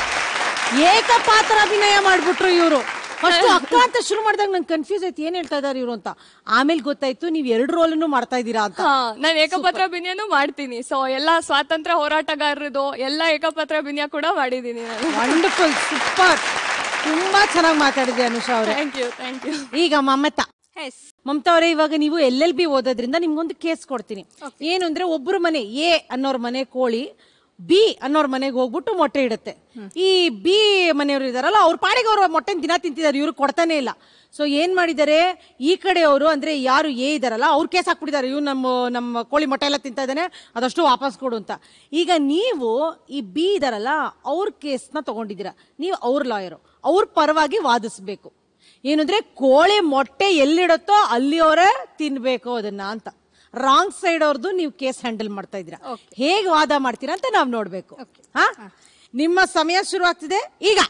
ಏಕಪಾತ್ರ ಅಭಿನಯ ಮಾಡ್ಬಿಟ್ರು ಇವರು ಫಸ್ಟ್ ಅಕ್ಕ ಅಂತ ಶುರು ಮಾಡಿದಾಗ ನಂಗೆ ಕನ್ಫ್ಯೂಸ್ ಆಯ್ತು ಏನ್ ಹೇಳ್ತಾ ಇದಾರೆ ಇವರು ಅಂತ ಆಮೇಲೆ ಗೊತ್ತಾಯ್ತು ನೀವ್ ಎರಡು ರೋಲನ್ನು ಮಾಡ್ತಾ ಇದ್ದೀರಾ ಅಂತ ಹಾ ನಾನು ಏಕಪತ್ರ ಅಭಿನಯನೂ ಮಾಡ್ತೀನಿ ಸೊ ಎಲ್ಲಾ ಸ್ವಾತಂತ್ರ್ಯ ಹೋರಾಟಗಾರರದು ಎಲ್ಲ ಏಕಪತ್ರ ಅಭಿನಯ ಕೂಡ ಮಾಡಿದೀನಿ ನಾನು ವಂಡರ್ಫುಲ್ ಸೂಪರ್ ತುಂಬಾ ಚೆನ್ನಾಗಿ ಮಾತಾಡಿದೆ ಅನುಷಾ ಅವರೇ ಥ್ಯಾಂಕ್ ಯು ಥ್ಯಾಂಕ್ ಯು ಈಗ ಮಮತಾ ಮಮತಾ ಅವರೇ ಇವಾಗ ನೀವು ಎಲ್ ಎಲ್ ಬಿ ಓದೋದ್ರಿಂದ ನಿಮ್ಗೊಂದು ಕೇಸ್ ಕೊಡ್ತೀನಿ ಏನು ಅಂದ್ರೆ ಒಬ್ರು ಮನೆ ಎ ಅನ್ನೋರ್ ಮನೆ ಕೋಳಿ ಬಿ ಅನ್ನೋರ್ ಮನೆಗೆ ಹೋಗ್ಬಿಟ್ಟು ಮೊಟ್ಟೆ ಇಡುತ್ತೆ ಈ ಬಿ ಮನೆಯವರು ಇದಾರಲ್ಲ ಅವ್ರ ಪಾಡಿಗೆ ಅವರು ಮೊಟ್ಟೆ ದಿನ ತಿಂತಿದ್ದಾರೆ ಇವ್ರು ಕೊಡ್ತಾನೆ ಇಲ್ಲ ಸೊ ಏನ್ ಮಾಡಿದ್ದಾರೆ ಈ ಕಡೆಯವರು ಅಂದ್ರೆ ಯಾರು ಎ ಇದಾರಲ್ಲ ಅವ್ರು ಕೇಸ್ ಹಾಕ್ಬಿಟ್ಟಿದ್ದಾರೆ ಇವ್ರು ನಮ್ಮ ನಮ್ಮ ಕೋಳಿ ಮೊಟ್ಟೆ ಎಲ್ಲ ತಿಂತಾ ಇದ್ದಾನೆ ಅದಷ್ಟು ವಾಪಸ್ ಕೊಡು ಅಂತ ಈಗ ನೀವು ಈ ಬಿ ಇದಾರಲ್ಲ ಅವ್ರ ಕೇಸ್ನ ತಗೊಂಡಿದ್ದೀರಾ ನೀವು ಅವ್ರ ಲಾಯರು ಅವ್ರ ಪರವಾಗಿ ವಾದಿಸ್ಬೇಕು ಏನಂದ್ರೆ ಕೋಳಿ ಮೊಟ್ಟೆ ಎಲ್ಲಿಡುತ್ತೋ ಅಲ್ಲಿಯವರೇ ತಿನ್ಬೇಕು ಅದನ್ನ ಅಂತ ರಾಂಗ್ ಸೈಡ್ ಅವ್ರದ್ದು ನೀವು ಕೇಸ್ ಹ್ಯಾಂಡಲ್ ಮಾಡ್ತಾ ಇದ್ದೀರಾ ಹೇಗೆ ವಾದ ಮಾಡ್ತೀರಾ ಅಂತ ನಾವ್ ನೋಡ್ಬೇಕು ಹಾ ನಿಮ್ಮ ಸಮಯ ಶುರು ಆಗ್ತಿದೆ ಈಗ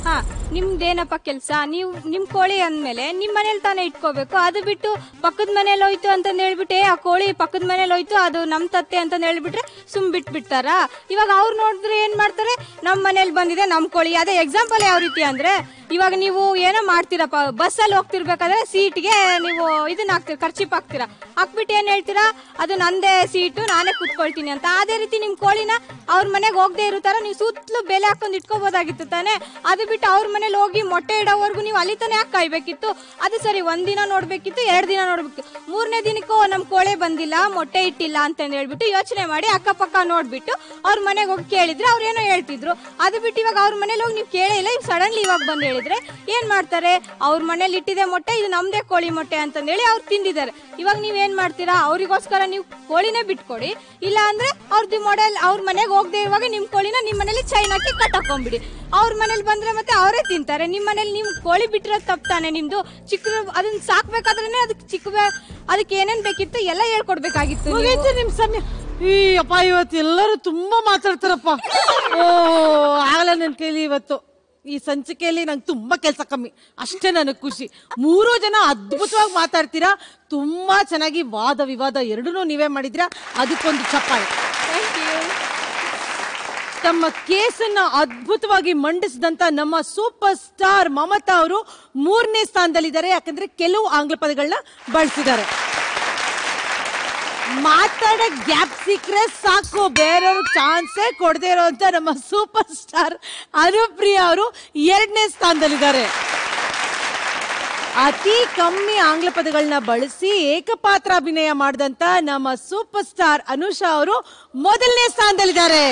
ಹಾ ನಿಮ್ದೇನಪ್ಪ ಕೆಲಸ ನೀವು ನಿಮ್ ಕೋಳಿ ಅಂದ್ಮೇಲೆ ನಿಮ್ ಮನೇಲಿ ತಾನೇ ಇಟ್ಕೋಬೇಕು ಅದು ಬಿಟ್ಟು ಪಕ್ಕದ ಮನೇಲಿ ಹೋಯ್ತು ಅಂತಂದ್ ಹೇಳ್ಬಿಟ್ಟು ಏ ಆ ಕೋಳಿ ಪಕ್ಕದ ಮನೇಲಿ ಹೋಯ್ತು ಅದು ನಮ್ ತತ್ತೆ ಅಂತಂದ್ ಹೇಳ್ಬಿಟ್ರೆ ಸುಮ್ ಬಿಟ್ಬಿಡ್ತಾರ ಇವಾಗ ಅವ್ರು ನೋಡಿದ್ರೆ ಏನ್ ಮಾಡ್ತಾರೆ ನಮ್ ಮನೇಲಿ ಬಂದಿದೆ ನಮ್ ಕೋಳಿ ಅದೇ ಎಕ್ಸಾಂಪಲ್ ಯಾವ ರೀತಿ ಅಂದ್ರೆ ಇವಾಗ ನೀವು ಏನೋ ಮಾಡ್ತೀರಪ್ಪ ಬಸ್ಸಲ್ಲಿ ಹೋಗ್ತಿರ್ಬೇಕಾದ್ರೆ ಸೀಟ್ಗೆ ನೀವು ಇದನ್ನ ಹಾಕ್ತೀರ ಖರ್ಚಿಪ್ ಹಾಕ್ತೀರಾ ಹಾಕ್ಬಿಟ್ಟು ಏನ್ ಹೇಳ್ತೀರಾ ಅದು ನಂದೇ ಸೀಟು ನಾನೇ ಕುತ್ಕೊಳ್ತೀನಿ ಅಂತ ಅದೇ ರೀತಿ ನಿಮ್ ಕೋಳಿನ ಅವ್ರ ಮನೆಗೆ ಹೋಗದೆ ಇರೋ ತರ ನೀವು ಸುತ್ತಲೂ ಬೆಲೆ ಹಾಕೊಂಡ್ ಇಟ್ಕೋಬೋದಾಗಿತ್ತು ತಾನೆ ಅದು ಬಿಟ್ಟು ಅವ್ರ ಮನೇಲಿ ಹೋಗಿ ಮೊಟ್ಟೆ ಇಡೋವರೆಗೂ ನೀವು ಅಲ್ಲಿ ತಾನೇ ಯಾಕೆ ಕಾಯ್ಬೇಕಿತ್ತು ಅದು ಸರಿ ಒಂದ್ ದಿನ ನೋಡ್ಬೇಕಿತ್ತು ಎರಡ್ ದಿನ ನೋಡ್ಬೇಕಿತ್ತು ಮೂರನೇ ದಿನಕ್ಕೂ ನಮ್ ಕೋಳೆ ಬಂದಿಲ್ಲ ಮೊಟ್ಟೆ ಇಟ್ಟಿಲ್ಲ ಅಂತ ಹೇಳ್ಬಿಟ್ಟು ಯೋಚನೆ ಮಾಡಿ ಅಕ್ಕಪಕ್ಕ ನೋಡ್ಬಿಟ್ಟು ಅವ್ರ ಮನೆಗೆ ಹೋಗಿ ಕೇಳಿದ್ರೆ ಅವ್ರು ಏನೋ ಹೇಳ್ತಿದ್ರು ಅದು ಬಿಟ್ಟು ಇವಾಗ ಅವ್ರ ಮನೇಲಿ ಹೋಗಿ ನೀವು ಕೇಳೇ ಇಲ್ಲ ಈಗ ಸಡನ್ಲಿ ಇವಾಗ ಬಂದು ಹೇಳಿದ್ರೆ ಏನ್ ಮಾಡ್ತಾರೆ ಅವ್ರ ಮನೇಲಿ ಇಟ್ಟಿದೆ ಮೊಟ್ಟೆ ಇದು ನಮ್ದೇ ಕೋಳಿ ಮೊಟ್ಟೆ ಅಂತಂದೇಳಿ ಅವ್ರು ತಿಂದಿದ್ದಾರೆ ಇವಾಗ ನೀವ್ ಏನ್ ಮಾಡ್ತೀರಾ ಅವ್ರಿಗೋಸ್ಕರ ನೀವು ಕೋಳಿನೇ ಬಿಟ್ಕೊಡಿ ಇಲ್ಲ ಅಂದ್ರೆ ಅವ್ರದ್ದು ಮಾಡೆಲ್ ಅವ್ರ ಮನೆಗೆ ಹೋಗದೆ ಇರುವಾಗ ನಿಮ್ ಕೋಳಿನ ನಿಮ್ ಮನೇಲಿ ಚೈನ್ ಹಾಕಿ ಕಟ್ ಹಾಕೊಂಡ್ಬಿಡಿ ಅವ್ರ ಮನೇಲಿ ಬಂದ್ರೆ ಮತ್ತೆ ಅವರೇ ತಿಂತಾರೆ ನಿಮ್ ಮನೇಲಿ ನಿಮ್ ಕೋಳಿ ಬಿಟ್ಟಿರೋದು ತಪ್ಪಾನೆ ನಿಮ್ದು ಚಿಕ್ಕ ಅದನ್ನ ಸಾಕ್ಬೇಕಾದ್ರೆ ಅದಕ್ಕೆ ಚಿಕ್ಕ ಬೆ- ಅದಕ್ಕೆ ಏನೇನ್ ಬೇಕಿತ್ತು ಎಲ್ಲ ಹೇಳ್ಕೊಡ್ಬೇಕಾಗಿತ್ತು ನೀವು. ಮುಗೀತು ನಿಮ್ ಸಮಯ ಈ ಅಪ್ಪ ಇವತ್ತು ಎಲ್ಲರೂ ತುಂಬಾ ಮಾತಾಡ್ತಾರಪ್ಪ ಓ ಆಗಲ್ಲ ನನ್ನ ಕೈಲಿ ಇವತ್ತು ಈ ಸಂಚಿಕೆಯಲ್ಲಿ ನಂಗೆ ತುಂಬಾ ಕೆಲಸ ಕಮ್ಮಿ ಅಷ್ಟೇ ನನಗೆ ಖುಷಿ ಮೂರು ಜನ ಅದ್ಭುತವಾಗಿ ಮಾತಾಡ್ತೀರಾ ತುಂಬಾ ಚೆನ್ನಾಗಿ ವಾದ ವಿವಾದ ಎರಡನ್ನೂ ನೀವೇ ಮಾಡಿದ್ರಾ ಅದಕ್ಕೊಂದು ಚಪ್ಪಾಳೆ ತಮ್ಮ ಕೇಸನ್ನ ಅದ್ಭುತವಾಗಿ ಮಂಡಿಸಿದಂತ ನಮ್ಮ ಸೂಪರ್ ಸ್ಟಾರ್ ಮಮತಾ ಅವರು ಮೂರನೇ ಸ್ಥಾನದಲ್ಲಿದ್ದಾರೆ ಯಾಕಂದ್ರೆ ಕೆಲವು ಆಂಗ್ಲ ಪದಗಳನ್ನ ಬಳಸಿದ್ದಾರೆ ಮಾತಾಡ ಗ್ಯಾಪ್ ಸಿಕ್ಕರೆ ಸಾಕು ಬೇರೆಯವ್ರ ಚಾನ್ಸೇ ಕೊಡದೇ ಇರೋಂತ ನಮ್ಮ ಸೂಪರ್ ಸ್ಟಾರ್ ಅನುಪ್ರಿಯ ಅವರು ಎರಡನೇ ಸ್ಥಾನದಲ್ಲಿದ್ದಾರೆ ಅತಿ ಕಮ್ಮಿ ಆಂಗ್ಲ ಪದಗಳನ್ನ ಬಳಸಿ ಏಕಪಾತ್ರ ಅಭಿನಯ ಮಾಡಿದಂತ ನಮ್ಮ ಸೂಪರ್ ಸ್ಟಾರ್ ಅನುಷಾ ಅವರು ಮೊದಲನೇ ಸ್ಥಾನದಲ್ಲಿದ್ದಾರೆ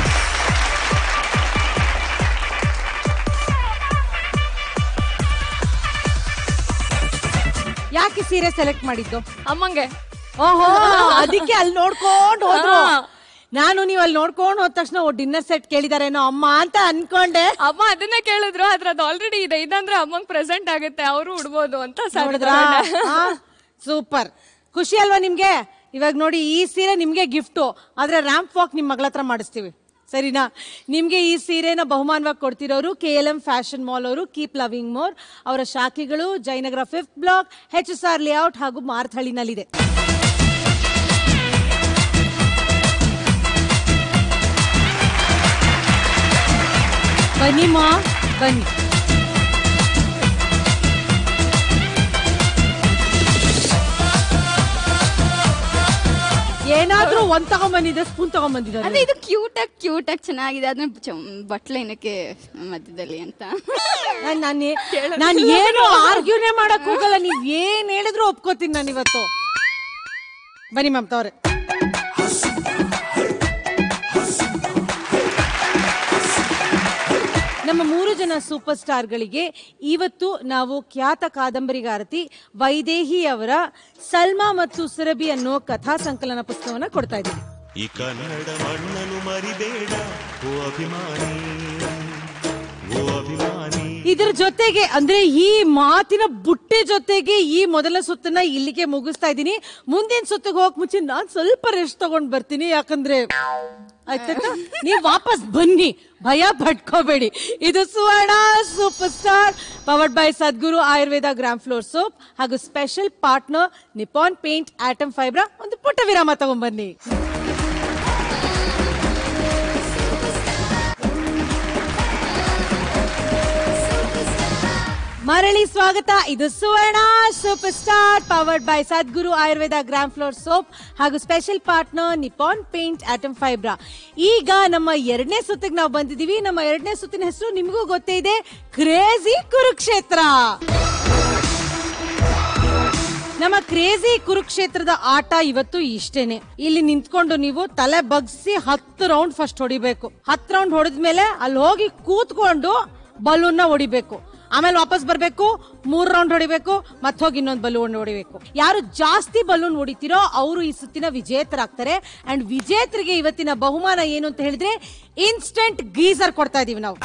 ಯಾಕೆ ಸೀರೆ ಸೆಲೆಕ್ಟ್ ಮಾಡಿದ್ದು ಅಮ್ಮಂಗೆ ಓಹೋ ಅದಕ್ಕೆ ಅಲ್ಲಿ ನೋಡ್ಕೊಂಡು ಹೋದ್ರು ನಾನು ನೀವು ಅಲ್ಲಿ ನೋಡ್ಕೊಂಡು ಹೋದ ತಕ್ಷಣ ಡಿನ್ನರ್ ಸೆಟ್ ಕೇಳಿದಾರೇನೋ ಅಮ್ಮ ಅಂತ ಅನ್ಕೊಂಡೆ ಅಮ್ಮ ಅದನ್ನೇ ಕೇಳಿದ್ರು ಆದ್ರೆ ಅದು ಆಲ್ರೆಡಿ ಇದೆ ಇದಂದ್ರೆ ಅಮ್ಮಂಗ್ ಪ್ರೆಸೆಂಟ್ ಆಗುತ್ತೆ ಅವರು ಉಡ್ಬೋದು ಅಂತ ನೋಡಿದ್ರಾ ಸೂಪರ್ ಖುಷಿ ಅಲ್ವಾ ನಿಮ್ಗೆ ಇವಾಗ ನೋಡಿ ಈ ಸೀರೆ ನಿಮ್ಗೆ ಗಿಫ್ಟು ಆದ್ರೆ ರ್ಯಾಂಪ್ ವಾಕ್ ನಿಮ್ ಮಗಳ ಹತ್ರ ಮಾಡಿಸ್ತೀವಿ ಸರಿನಾ ನಿಮ್ಗೆ ಈ ಸೀರೆನ ಬಹುಮಾನವಾಗಿ ಕೊಡ್ತಿರೋರು K L M fashion mall ಅವರು ಕೀಪ್ ಲವಿಂಗ್ ಮೋರ್ ಅವರ ಶಾಖೆಗಳು Jayanagar fifth block H S R layout ಹಾಗೂ ಮಾರ್ಥಳ್ಳಿನಲ್ಲಿದೆ ಬನ್ನಿ ಮಾ ಬನ್ನಿ ಏನಾದ್ರೂ ಒಂದ್ ತಗೊಂಬಂದಿದ್ರೆ ಸ್ಪೂನ್ ತಗೊಂಬಂದಿದ್ದಾರೆ ಅಂದ್ರೆ ಇದು ಕ್ಯೂಟ್ ಆಗಿ ಕ್ಯೂಟ್ ಆಗಿ ಚೆನ್ನಾಗಿದೆ ಅದನ್ನ ಬಟ್ಲೆ ಏನಕ್ಕೆ ಮಧ್ಯದಲ್ಲಿ ಅಂತ ನಾನ್- ನಾನ್ ಏ- ನಾನ್ ಏನು ಆರ್ಗ್ಯೂನೇ ಮಾಡಕ್ ಹೋಗಲ್ಲ ನೀವ್ ಏನ್ ಹೇಳಿದ್ರು ಒಪ್ಕೋತೀನಿ ನಾನು ಇವತ್ತು ಬನ್ನಿ ಮಮತಾ ಅವ್ರೆ ನಮ್ಮ ಮೂರು ಜನ ಸೂಪರ್ ಸ್ಟಾರ್ಗಳಿಗೆ ಇವತ್ತು ನಾವು ಖ್ಯಾತ ಕಾದಂಬರಿಗಾರತಿ ವೈದೇಹಿ ಅವರ ಸಲ್ಮಾ ಮತ್ತು ಸುರಭಿ ಅನ್ನೋ ಕಥಾ ಸಂಕಲನ ಪುಸ್ತಕವನ್ನ ಕೊಡ್ತಾ ಇದ್ದೀವಿ ಈ ಕನ್ನಡ ಮಣ್ಣನ್ನು ಮರಿಬೇಡ ಓ ಅಭಿಮಾನಿ ಓ ಅಭಿಮಾನಿ ಇದರ ಜೊತೆಗೆ ಅಂದ್ರೆ ಈ ಮಾತಿನ ಬುಟ್ಟೆ ಜೊತೆಗೆ ಈ ಮೊದಲ ಸುತ್ತನ್ನ ಇಲ್ಲಿಗೆ ಮುಗಿಸ್ತಾ ಇದ್ದೀನಿ ಮುಂದಿನ ಸುತ್ತಿಗೆ ಹೋಗಕ್ ಮುಂಚೆ ನಾನ್ ಸ್ವಲ್ಪ ರೆಸ್ಟ್ ತಗೊಂಡ್ ಬರ್ತೀನಿ ಯಾಕಂದ್ರೆ ಆಯ್ತಾ ನೀವ್ ವಾಪಸ್ ಬನ್ನಿ ಭಯ ಪಟ್ಕೋಬೇಡಿ ಇದು Suvarna super star powered by Sadguru Ayurveda gram flour soap ಹಾಗೂ special partner Nippon paint Atom Fibra ಒಂದು ಪುಟ್ಟ ವಿರಾಮ ತಗೊಂಡ್ಬನ್ನಿ ಮರಳಿ ಸ್ವಾಗತ ಇದು Suvarna super star powered by Sadguru Ayurveda gram flour soap ಹಾಗೂ special partner Nippon paint Atom Fibra ಈಗ ನಮ್ಮ ಎರಡನೇ ಸುತ್ತಿಗೆ ನಾವು ಬಂದಿದೀವಿ ನಮ್ಮ ಎರಡನೇ ಸುತ್ತಿನ ಹೆಸರು ನಿಮಗೂ ಗೊತ್ತೇ ಇದೆ ಕ್ರೇಜಿ ಕುರುಕ್ಷೇತ್ರ ನಮ್ಮ ಕ್ರೇಜಿ ಕುರುಕ್ಷೇತ್ರದ ಆಟ ಇವತ್ತು ಇಷ್ಟೇನೆ ಇಲ್ಲಿ ನಿಂತ್ಕೊಂಡು ನೀವು ತಲೆ ಬಗ್ಸಿ ಹತ್ತು ರೌಂಡ್ ಫಸ್ಟ್ ಹೊಡಿಬೇಕು ಹತ್ತು ರೌಂಡ್ ಹೊಡೆದ್ಮೇಲೆ ಅಲ್ಲಿ ಹೋಗಿ ಕೂತ್ಕೊಂಡು ಬಲೂನ್ ನ ಹೊಡಿಬೇಕು ಆಮೇಲೆ ವಾಪಸ್ ಬರ್ಬೇಕು ಮೂರ್ ರೌಂಡ್ ಹೊಡಿಬೇಕು ಮತ್ತೆ ಹೋಗಿ ಇನ್ನೊಂದು ಬಲೂನ್ ಹೊಡಿಬೇಕು ಯಾರು ಜಾಸ್ತಿ ಬಲೂನ್ ಹೊಡಿತೀರೋ ಅವರು ಈ ಸುತ್ತಿನ ವಿಜೇತರಾಗ್ತಾರೆ ಅಂಡ್ ವಿಜೇತರಿಗೆ ಇವತ್ತಿನ ಬಹುಮಾನ ಏನು ಅಂತ ಹೇಳಿದ್ರೆ ಇನ್ಸ್ಟೆಂಟ್ ಗೀಸರ್ ಕೊಡ್ತಾ ಇದೀವಿ ನಾವು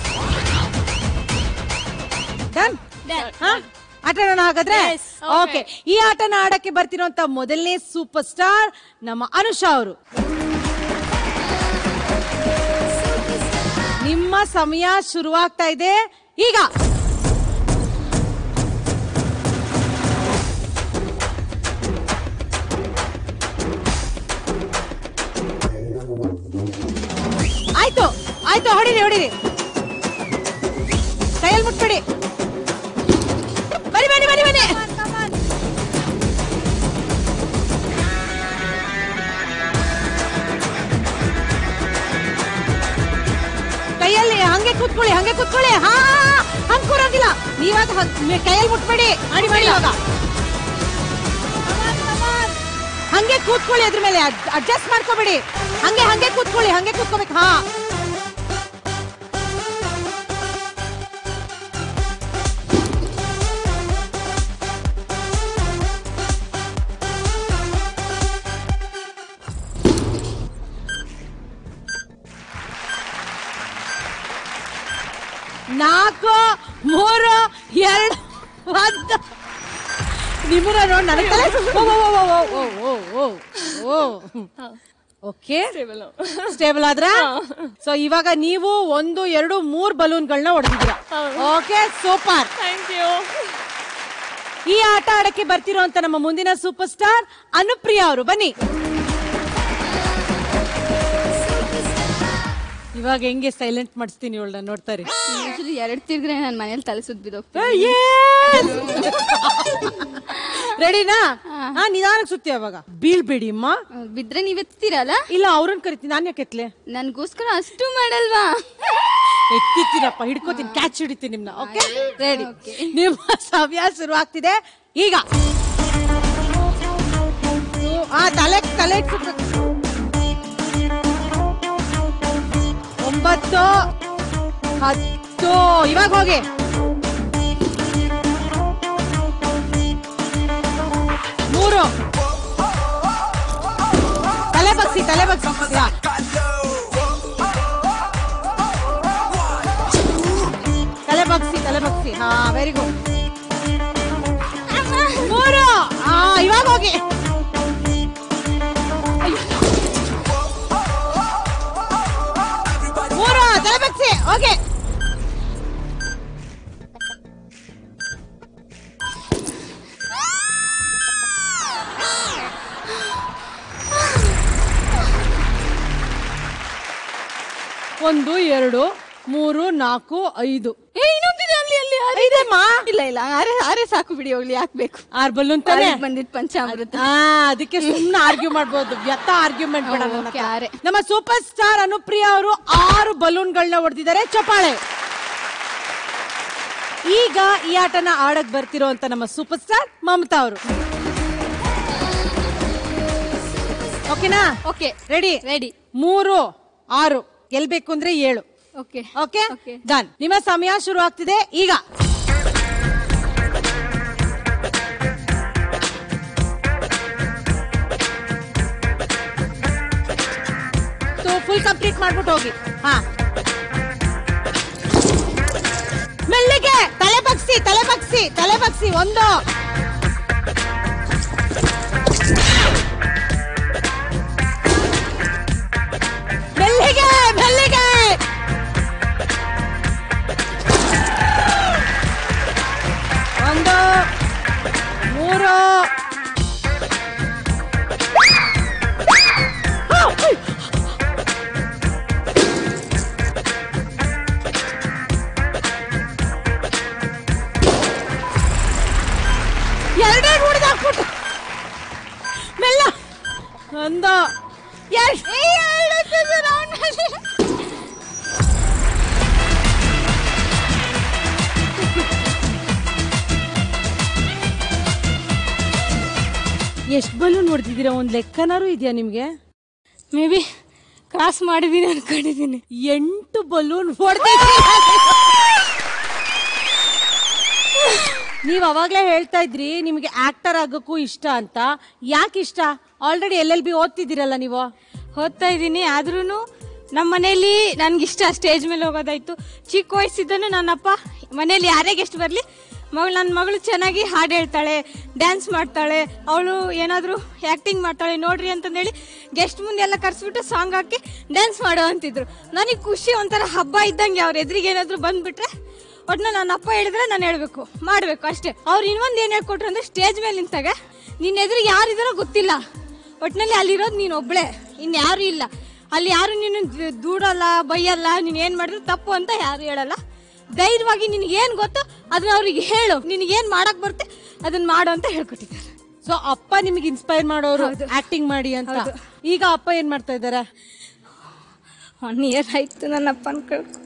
ಡನ್ ಹಾ ಆಟ ಆಡೋಣ ಹಾಗಾದ್ರೆ ಓಕೆ ಈ ಆಟನ ಆಡಕ್ಕೆ ಬರ್ತಿರೋಂತ ಮೊದಲನೇ ಸೂಪರ್ ಸ್ಟಾರ್ ನಮ್ಮ ಅನುಷಾ ಅವರು ನಿಮ್ಮ ಸಮಯ ಶುರುವಾಗ್ತಾ ಇದೆ ಈಗ ಆಯ್ತು ಆಯ್ತು ಹೊಡಿರಿ ಹೊಡಿರಿ ಕೈಯಲ್ಲಿ ಮುಟ್ಬಿಡಿ ಬನ್ನಿ ಬನ್ನಿ ಬನ್ನಿ ಬನ್ನಿ ಕೈಯಲ್ಲಿ ಹಂಗೆ ಕೂತ್ಕೊಳ್ಳಿ ಹಂಗೆ ಕೂತ್ಕೊಳ್ಳಿ ಹಾ ಹಂಗ್ ಕೂರೋದಿಲ್ಲ ನೀವಾಗ ಕೈಯಲ್ಲಿ ಮುಟ್ಬೇಡಿ ಮಾಡಿ ಮಾಡಿ ಇವಾಗ ಹಂಗೆ ಕೂತ್ಕೊಳ್ಳಿ ಅದ್ರ ಮೇಲೆ ಅಡ್ಜಸ್ಟ್ ಮಾಡ್ಕೋಬೇಡಿ ಹಂಗೆ ಹಂಗೆ ಕೂತ್ಕೊಳ್ಳಿ ಹಂಗೆ ಕೂತ್ಕೋಬೇಕು ಹಾ ನಾಲ್ಕು ಮೂರು ಎರಡು ಒಂದು ನಿಮ್ಮನ್ನ ನೋಡಿ ನನಗೆ ತಲೆ ಓ ಓ ಓ ಓ ಓ ಓ ಓ ಓಕೆ ಸ್ಟೇಬಲ್ ಆದ್ರ ಸೊ ಇವಾಗ ನೀವು ಒಂದು ಎರಡು ಮೂರ್ ಬಲೂನ್ಗಳನ್ನ ಹೊಡೆದಿದ್ರ ಓಕೆ ಸೂಪರ್ ಥ್ಯಾಂಕ್ ಯು ಈ ಆಟ ಆಡಕ್ಕೆ ಬರ್ತಿರೋಂತ ನಮ್ಮ ಮುಂದಿನ ಸೂಪರ್ ಸ್ಟಾರ್ ಅನುಪ್ರಿಯಾ ಅವರು ಬನ್ನಿ ಇವಾಗ ಹೆಂಗೆ ಸೈಲೆಂಟ್ ಮಾಡಿಸ್ತೀನಿ ಇವಳನ್ನ ನೋಡ್ತಾರೆ ಯೂಶಲಿ ಎರಡು ತಿರ್ಗ್ರೆ ನನ್ನ ಮನೇಲಿ ತಲೆ ಸುತ್ತ ಬಿದ್ದೋಗ್ತೀನಿ ರೆಡಿನಾ ಹಾ ನಿಧಾನಕ್ಕೆ ಸುತ್ತಿ ಅವಾಗ ಬೀಳ್ಬೇಡಿ ಅಮ್ಮ ಬಿದ್ರೆ ನೀವ್ ಎತ್ತೀರಲ್ಲ ಇಲ್ಲ ಅವ್ರನ್ನ ಕರಿತೀನಿ ನಾನು ಯಾಕೆ ಎತ್ಲೆ ನನ್ಗೋಸ್ಕರ ಅಷ್ಟು ಮಾಡಲ್ವಾ ಎತ್ತಿತ್ತೀರಪ್ಪ ಹಿಡ್ಕೋತೀನಿ ಕ್ಯಾಚ್ ಹಿಡಿತೀನಿ ನಿಮ್ನ ಓಕೆ ರೆಡಿ ನಿಮ್ಮ ಸಮಯ ಶುರುವಾಗ್ತಿದೆ ಈಗ ಆ ತಲೆ ತಲೆ ಇಟ್ಬಿಟ್ಟು ಒಂಬತ್ತು ಹತ್ತು ಇವಾಗ ಹೋಗಿ ಮೂರು ತಲೆ ಬಗ್ಸಿ ತಲೆ ಬಗ್ಸಿ ಯಾ. ತಲೆ ಬಗ್ಸಿ ತಲೆ ಬಗ್ಸಿ ಹಾ ವೆರಿ ಗುಡ್ ಮೂರು ಹಾ ಇವಾಗ ಹೋಗಿ ಮೂರು ತಲೆ ಬಗ್ಸಿ ಓಕೆ ಒಂದು ಎರಡು ಮೂರು ನಾಲ್ಕು ಐದು ಏ ಇನ್ನೊಂದಿದೆ ಅಲ್ಲಿ ಅಲ್ಲಿ ಆರೆ ಐದಮ್ಮ ಇಲ್ಲ ಇಲ್ಲ ಆರೆ ಆರೆ ಸಾಕು ಬಿಡಿ ಹೋಗ್ಲಿ ಯಾಕೆ ಬೇಕು ಆರ್ ಬಲೂನ್ ತಾನೆ ಆರೆಗ್ ಬಂದಿದ್ ಪಂಚಾಮೃತ ಆ ಅದಕ್ಕೆ ಸುಮ್ಮನೆ ಆರ್ಗ್ಯೂ ಮಾಡ್ಬೋದು ವ್ಯರ್ಥ ಆರ್ಗ್ಯುಮೆಂಟ್ ಬೇಡ ನನ್ನ ಓಕೆ, ಹತ್ರ. ಆರೆ. ನಮ್ಮ ಸೂಪರ್ ಸ್ಟಾರ್ ಅನುಪ್ರಿಯಾ ಅವರು ಆರು ಬಲೂನ್ಗಳನ್ನ ಹೊಡೆದಿದ್ದಾರೆ ಚಪಾಳೆ ಈಗ ಈ ಆಟನ ಆಡಕ್ ಬರ್ತಿರೋ ಅಂತ ನಮ್ಮ ಸೂಪರ್ ಸ್ಟಾರ್ ಮಮತಾ ಅವರು ಓಕೆನಾ ಓಕೆ ರೆಡಿ ರೆಡಿ ಮೂರು ಆರು ಗೆಲ್ಬೇಕು ಅಂದ್ರೆ ಏಳು ಓಕೆ ಓಕೆ Okay. ಡನ್ ನಿಮ್ಮ ಸಮಯ ಶುರು ಆಗ್ತಿದೆ ಈಗ ಫುಲ್ ಕಂಪ್ಲೀಟ್ ಮಾಡ್ಬಿಟ್ಟು ಹೋಗಿ ಹಾ ಮೆಲ್ಲಿಗೆ ತಲೆ ಬಗ್ಸಿ ತಲೆ ಬಗ್ಸಿ ತಲೆ ಬಗ್ಸಿ ಒಂದು ಮೆಲ್ಲಿಗೆ ಮೆಲ್ಲಿಗೆ ಒಂದು ಮೂರು ಎರಡೇ ಹೊಡೆದಾಕ್ಬಿಟ್ಟು ಮೆಲ್ಲ ಒಂದು ಎರಡು ಎಷ್ಟು ಬಲೂನ್ ಹೊಡೆದಿದ್ದೀರಾ ಒಂದ್ ಲೆಕ್ಕನಾರು ಇದೆಯಾ ನಿಮ್ಗೆ ಮೇ ಬಿ ಕ್ರಾಸ್ ಮಾಡಿದೀನಿ ಅನ್ಕೊಂಡಿದ್ದೀನಿ ಎಂಟು ಬಲೂನ್ ಹೊಡೆದಿದ್ದೀರಾ ನೀವ್ ಅವಾಗ್ಲೇ ಹೇಳ್ತಾ ಇದ್ರಿ ನಿಮ್ಗೆ ಆಕ್ಟರ್ ಆಗೋಕ್ಕೂ ಇಷ್ಟ ಅಂತ ಯಾಕೆ ಇಷ್ಟ ಆಲ್ರೆಡಿ ಎಲ್ ಎಲ್ ಬಿ ಓದ್ತಿದ್ದೀರಲ್ಲ ನೀವು ಓದ್ತಾ ಇದ್ದೀನಿ ಆದ್ರೂ ನಮ್ಮ ಮನೇಲಿ ನನ್ಗಿಷ್ಟ ಸ್ಟೇಜ್ ಮೇಲೆ ಹೋಗೋದಾಯ್ತು ಚಿಕ್ಕ ವಯಸ್ಸಿದ್ದನು ನನ್ನಪ್ಪ ಮನೇಲಿ ಯಾರೇ ಗೆಸ್ಟ್ ಬರಲಿ ಮಗಳು ನನ್ನ ಮಗಳು ಚೆನ್ನಾಗಿ ಹಾಡು ಹೇಳ್ತಾಳೆ ಡ್ಯಾನ್ಸ್ ಮಾಡ್ತಾಳೆ ಅವಳು ಏನಾದರೂ ಆ್ಯಕ್ಟಿಂಗ್ ಮಾಡ್ತಾಳೆ ನೋಡ್ರಿ ಅಂತಂದೇಳಿ ಗೆಸ್ಟ್ ಮುಂದೆ ಎಲ್ಲ ಕರೆಸ್ಬಿಟ್ಟು ಸಾಂಗ್ ಹಾಕಿ ಡ್ಯಾನ್ಸ್ ಮಾಡೋ ಅಂತಿದ್ರು ನನಗೆ ಖುಷಿ ಒಂಥರ ಹಬ್ಬ ಇದ್ದಂಗೆ ಅವ್ರ ಎದುರಿಗೆ ಏನಾದರೂ ಬಂದ್ಬಿಟ್ರೆ ಒಟ್ನ ನನ್ನ ಅಪ್ಪ ಹೇಳಿದ್ರೆ ನಾನು ಹೇಳ್ಬೇಕು ಮಾಡ್ಬೇಕು ಅಷ್ಟೇ ಅವ್ರು ಇನ್ನೊಂದು ಏನ್ ಹೇಳ್ಕೊಟ್ರು ಅಂದ್ರೆ ಸ್ಟೇಜ್ ಮೇಲೆ ನಿಂತಾಗ ನಿನ್ನ ಎದುರು ಯಾರಿದಾರೋ ಗೊತ್ತಿಲ್ಲ ಒಟ್ನಲ್ಲಿ ಅಲ್ಲಿರೋದು ನೀನು ಒಬ್ಳೆ ಇನ್ಯಾರು ಇಲ್ಲ ಅಲ್ಲಿ ಯಾರು ನೀನು ದ್- ದೂಡಲ್ಲ ಬೈಯಲ್ಲ ನೀನ್ ಏನ್ ಮಾಡಿದ್ರು ತಪ್ಪು ಅಂತ ಯಾರು ಹೇಳಲ್ಲ ಧೈರ್ಯವಾಗಿ ನಿನಗೆ ಏನ್ ಗೊತ್ತೋ ಅದನ್ನ ಅವ್ರಿಗೆ ಹೇಳು ನಿನಗೆ ಏನ್ ಮಾಡಕ್ ಬರುತ್ತೆ ಅದನ್ನ ಮಾಡು ಅಂತ ಹೇಳ್ಕೊಟ್ಟಿದ್ದಾರೆ ಸೊ ಅಪ್ಪ ನಿಮಗೆ ಇನ್ಸ್ಪೈರ್ ಮಾಡೋರು ಆಕ್ಟಿಂಗ್ ಮಾಡಿ ಅಂತ ಹೌದು. ಈಗ ಅಪ್ಪ ಏನ್ ಮಾಡ್ತಾ ಇದಾರೆ ಒನ್ ಇಯರ್ ಆಯ್ತು ನನ್ನ ಅಪ್ಪನ ಕಳ್ಕೊ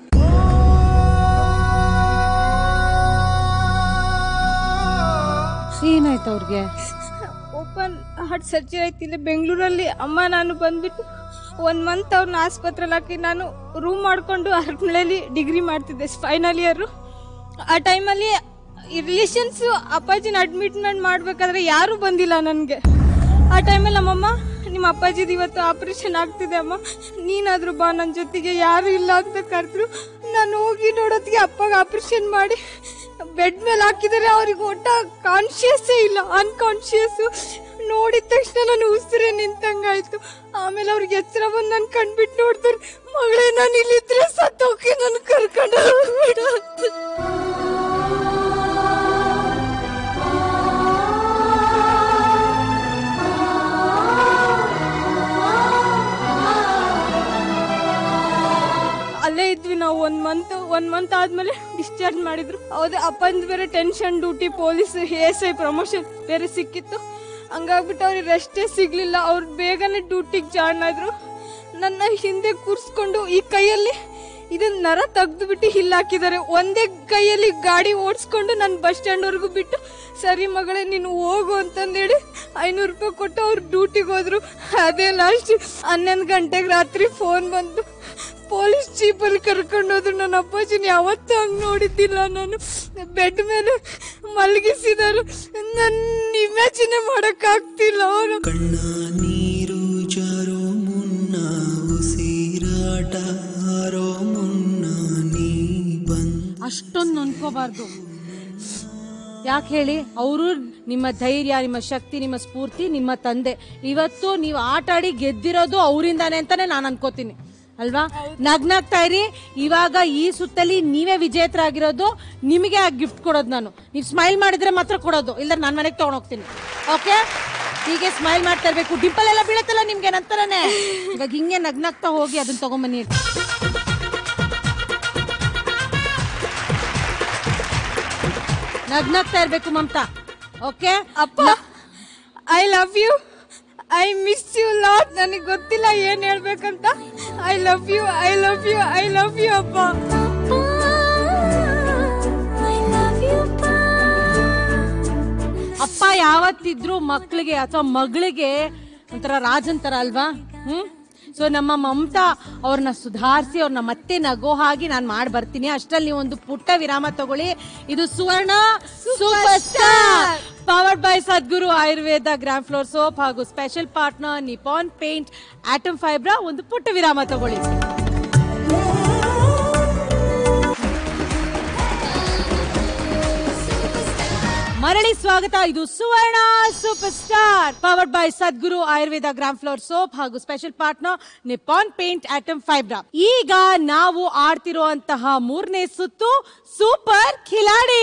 ಏನಾಯ್ತು ಅವ್ರಿಗೆ ಓಪನ್ ಹಾರ್ಟ್ ಸರ್ಜರಿ ಆಯ್ತು ಇಲ್ಲಿ ಬೆಂಗಳೂರಲ್ಲಿ ಅಮ್ಮ ನಾನು ಬಂದ್ಬಿಟ್ಟು ಒನ್ ಮಂತ್ ಅವ್ರನ್ನ ಆಸ್ಪತ್ರೆಲಿ ಹಾಕಿ ನಾನು ರೂಮ್ ಮಾಡ್ಕೊಂಡು ಹರಪನಹಳ್ಳಿ ಡಿಗ್ರಿ ಮಾಡ್ತಿದ್ದೆ ಫೈನಲ್ ಇಯರ್ ಆ ಟೈಮಲ್ಲಿ ರಿಲೇಷನ್ಸ್ ಅಪ್ಪಾಜಿನ ಅಡ್ಮಿಟ್ಮೆಂಟ್ ಮಾಡ್ಬೇಕಾದ್ರೆ ಯಾರೂ ಬಂದಿಲ್ಲ ನನಗೆ ಆ ಟೈಮಲ್ಲಿ ನಮ್ಮಮ್ಮ ನಿಮ್ಮ ಅಪ್ಪಾಜಿದು ಇವತ್ತು ಆಪರೇಷನ್ ಆಗ್ತಿದೆ ಅಮ್ಮ ನೀನಾದ್ರೂ ಬಾ ನನ್ನ ಜೊತೆಗೆ ಯಾರು ಇಲ್ಲ ಅಂತ ಕರೆದ್ರು ನಾನು ಹೋಗಿ ನೋಡೋತ್ತಿಗೆ ಅಪ್ಪಗೆ ಆಪರೇಷನ್ ಮಾಡಿ ಬೆಡ್ ಮೇಲೆ ಹಾಕಿದರೆ ಅವ್ರಿಗೆ ಒಟ್ಟ ಕಾನ್ಶಿಯಸ್ಸೇ ಇಲ್ಲ ಅನ್ಕಾನ್ಶಿಯಸ್ ನೋಡಿದ ತಕ್ಷಣ ನಾನು ಉಸಿರೇ ನಿಂತಂಗಾಯ್ತು ಆಮೇಲೆ ಅವ್ರಿಗೆ ಎಚ್ಚರ ಬಂದು ನಾನು ಕಣ್ಬಿಟ್ಟು ನೋಡ್ತಾರೆ ಮಗಳೇ ನಾನು ಇಲ್ಲಿದ್ರೆ ಸತ್ತೋಕೆ ನಾನು ಕರ್ಕೊಂಡು ಹೋಗ್ಬೇಡ ಅಂತ. ಅಲ್ಲೇ ಇದ್ವಿ ನಾವು ಒಂದ್ ಮಂತ್ ಒಂದ್ ಮಂತ್ ಆದ್ಮೇಲೆ ಡಿಸ್ಚಾರ್ಜ್ ಮಾಡಿದ್ರು ಹೌದು ಅಪ್ಪಂದು ಬೇರೆ tension duty police S I promotion ಬೇರೆ ಸಿಕ್ಕಿತ್ತು ಹಂಗಾಗ್ಬಿಟ್ಟು ಅವ್ರಿಗೆ ರೆಸ್ಟೇ ಸಿಗ್ಲಿಲ್ಲ ಅವ್ರು ಬೇಗನೆ ಡ್ಯೂಟಿಗೆ ಜಾಯ್ನ್ ಆದ್ರು ನನ್ನ ಹಿಂದೆ ಕೂರ್ಸ್ಕೊಂಡು ಈ ಕೈಯಲ್ಲಿ ಇದನ್ನ ನರ ತೆಗ್ದು ಬಿಟ್ಟು ಹಿಲ್ ಹಾಕಿದ್ದಾರೆ ಒಂದೇ ಕೈಯಲ್ಲಿ ಗಾಡಿ ಓಡಿಸ್ಕೊಂಡು ನನ್ನ ಬಸ್ ಸ್ಟ್ಯಾಂಡ್ ವರ್ಗು ಬಿಟ್ಟು ಸರಿ ಮಗಳೇ ನೀನು ಹೋಗು ಅಂತಂದೇಳಿ ಐನೂರು ರೂಪಾಯಿ ಕೊಟ್ಟು ಅವ್ರು ಡ್ಯೂಟಿಗೆ ಹೋದ್ರು ಅದೇ ಲಾಸ್ಟ್ ಹನ್ನೊಂದು ಗಂಟೆಗೆ ರಾತ್ರಿ ಫೋನ್ ಬಂತು ಪೊಲೀಸ್ ಜೀಪಲ್ಲಿ ಕರ್ಕೊಂಡು ಹೋದ್ರು ನನ್ನ ಅಪ್ಪಾಜಿನ ಯಾವತ್ತೂ ಹಂಗೆ ನೋಡಿದ್ದಿಲ್ಲ ನಾನು ಬೆಡ್ ಮೇಲೆ ಮಲಗಿಸಿದರು ನನ್ನ ಇಮ್ಯಾಜಿನೇ ಮಾಡೋಕ್ಕಾಗ್ತಿಲ್ಲ ಅವರು ಕಣ್ಣ ನೀರು ಜಾರೋ ಮುನ್ನ ಉಸಿರಾಟ ಹಾರೋ ಮುನ್ನ ನೀ ಬಂದ ಅಷ್ಟೊಂದು ನೊಂದ್ಕೋಬಾರ್ದು ಯಾಕೆ ಹೇಳಿ ಅವರು ನಿಮ್ಮ ಧೈರ್ಯ ನಿಮ್ಮ ಶಕ್ತಿ ನಿಮ್ಮ ಸ್ಫೂರ್ತಿ ನಿಮ್ಮ ತಂದೆ ಇವತ್ತು ನೀವು ಆಟ ಆಡಿ ಗೆದ್ದಿರೋದು ಅವರಿಂದಾನೆ ಅಂತಾನೆ ನಾನು ಅನ್ಕೋತೀನಿ ಅಲ್ವಾ ನಗ್ನಾಗ್ತಾ ಇರಿ ಇವಾಗ ಈ ಸುತ್ತಲಿ ನೀವೇ ವಿಜೇತರಾಗಿರೋದು ನಿಮಗೆ ಆ ಗಿಫ್ಟ್ ಕೊಡೋದು ನಾನು ನೀವು ಸ್ಮೈಲ್ ಮಾಡಿದ್ರೆ ಮಾತ್ರ ಕೊಡೋದು ಇಲ್ದ್ರೆ ನನ್ನ ಮನೆಗೆ ತಗೊಂಡೋಗ್ತೀನಿ ಓಕೆ ಹೀಗೆ ಸ್ಮೈಲ್ ಮಾಡ್ತಾ ಇರ್ಬೇಕು ಡಿಂಪಲ್ ಎಲ್ಲ ಬೀಳತ್ತಲ್ಲ ನಿಮ್ಗೆ ನಂತರನೇ ಇವಾಗ ಹಿಂಗೆ ನಗ್ನಾಗ್ತಾ ಹೋಗಿ ಅದನ್ನ ತಗೊಂಬನ್ನಿ ನಗ್ನಾಗ್ತಾ ಇರ್ಬೇಕು ಮಮತಾ ಓಕೆ ಅಪ್ಪ I love you I miss you lot ನನಗೆ ಗೊತ್ತಿಲ್ಲ ಏನ್ ಹೇಳ್ಬೇಕಂತ I love you I love you I love you ಅಪ್ಪ ಅಪ್ಪ ಯಾವತ್ತಿದ್ರು ಮಕ್ಳಿಗೆ ಅಥವಾ ಮಗಳಿಗೆ ಒಂಥರ ರಾಜನ್ ತರ ಅಲ್ವಾ ಹ್ಮ್ ಸೊ ನಮ್ಮ ಮಮತಾ ಅವ್ರನ್ನ ಸುಧಾರಿಸಿ ಅವ್ರನ್ನ ಮತ್ತೆ ನಗೋ ಹಾಗೆ ನಾನು ಮಾಡಿ ಬರ್ತೀನಿ ಅಷ್ಟರಲ್ಲಿ ನೀವು ಒಂದು ಪುಟ್ಟ ವಿರಾಮ ತಗೊಳ್ಳಿ ಇದು Suvarna super star powered by Sadguru Ayurveda gram flour soap ಹಾಗೂ special partner Nippon paint Atom Fibra ಒಂದು ಪುಟ್ಟ ವಿರಾಮ ತಗೊಳ್ಳಿ ಮರಳಿ ಸ್ವಾಗತ ಇದು Suvarna super star powered by Sadguru Ayurveda gram flour soap ಹಾಗೂ special partner Nippon paint Atom Fibra ಈಗ ನಾವು ಆಡ್ತಿರುವಂತಹ ಮೂರನೇ ಸುತ್ತು ಸೂಪರ್ ಖಿಲಾಡಿ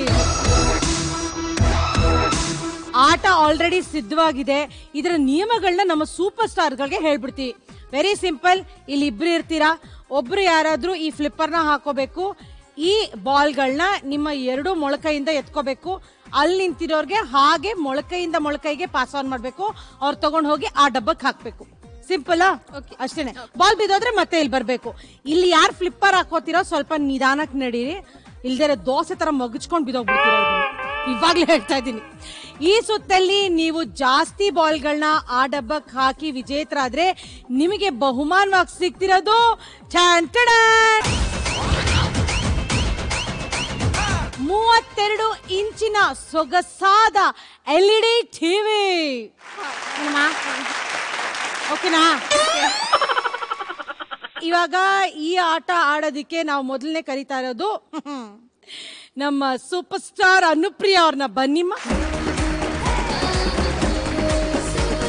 ಆಟ ಆಲ್ರೆಡಿ ಸಿದ್ಧವಾಗಿದೆ ಇದರ ನಿಯಮಗಳನ್ನ ನಮ್ಮ ಸೂಪರ್ ಸ್ಟಾರ್ಗಳಿಗೆ ಹೇಳ್ಬಿಡ್ತೀವಿ ವೆರಿ ಸಿಂಪಲ್ ಇಲ್ಲಿ ಇಬ್ರು ಇರ್ತೀರಾ ಒಬ್ರು ಯಾರಾದ್ರೂ ಈ ಫ್ಲಿಪ್ಪರ್ನ ಹಾಕೋಬೇಕು ಈ ಬಾಲ್ಗಳನ್ನ ನಿಮ್ಮ ಎರಡು ಮೊಳಕೈಯಿಂದ ಎತ್ಕೋಬೇಕು ಅಲ್ಲಿ ನಿಂತಿರೋರ್ಗೆ ಹಾಗೆ ಮೊಳಕೈಯಿಂದ ಮೊಳಕೈಗೆ ಪಾಸ್ ಆನ್ ಮಾಡ್ಬೇಕು ಅವ್ರು ತಗೊಂಡ್ ಹೋಗಿ ಆ ಡಬ್ಬಕ್ಕೆ ಹಾಕ್ಬೇಕು ಸಿಂಪಲ್ ಅಷ್ಟೇನೆ ಬಾಲ್ ಬಿದ್ದೋದ್ರೆ ಮತ್ತೆ ಇಲ್ಲಿ ಬರ್ಬೇಕು ಇಲ್ಲಿ ಯಾರು ಫ್ಲಿಪ್ಪರ್ ಹಾಕೋತಿರೋ ಸ್ವಲ್ಪ ನಿಧಾನಕ್ಕೆ ನಡೀರಿ ಇಲ್ದೇ ದೋಸೆ ತರ ಮಗಚ್ಕೊಂಡ್ ಬಿದೋಗ್ಬಿಡ್ತೀರ ಇವಾಗ್ಲೇ ಹೇಳ್ತಾ ಇದ್ದೀನಿ ಈ ಸುತ್ತಲ್ಲಿ ನೀವು ಜಾಸ್ತಿ ಬಾಲ್ಗಳನ್ನ ಆ ಡಬ್ಬಕ್ಕೆ ಹಾಕಿ ವಿಜೇತರಾದ್ರೆ ನಿಮಗೆ ಬಹುಮಾನವಾಗಿ ಸಿಗ್ತಿರೋದು ಠ್ಯಾನ್ ಠಡಾನ್! ಮೂವತ್ತೆರಡು ಇಂಚಿನ ಸೊಗಸಾದ ಎಲ್ ಇ ಡಿ ಟಿವಿ ಓಕೆನಾ ಇವಾಗ ಈ ಆಟ ಆಡೋದಿಕ್ಕೆ ನಾವು ಮೊದಲನೇ ಕರಿತಾ ಇರೋದು ನಮ್ಮ ಸೂಪರ್ ಸ್ಟಾರ್ ಅನುಪ್ರಿಯ ಅವ್ರನ್ನ ಬನ್ನಿಮ್ಮ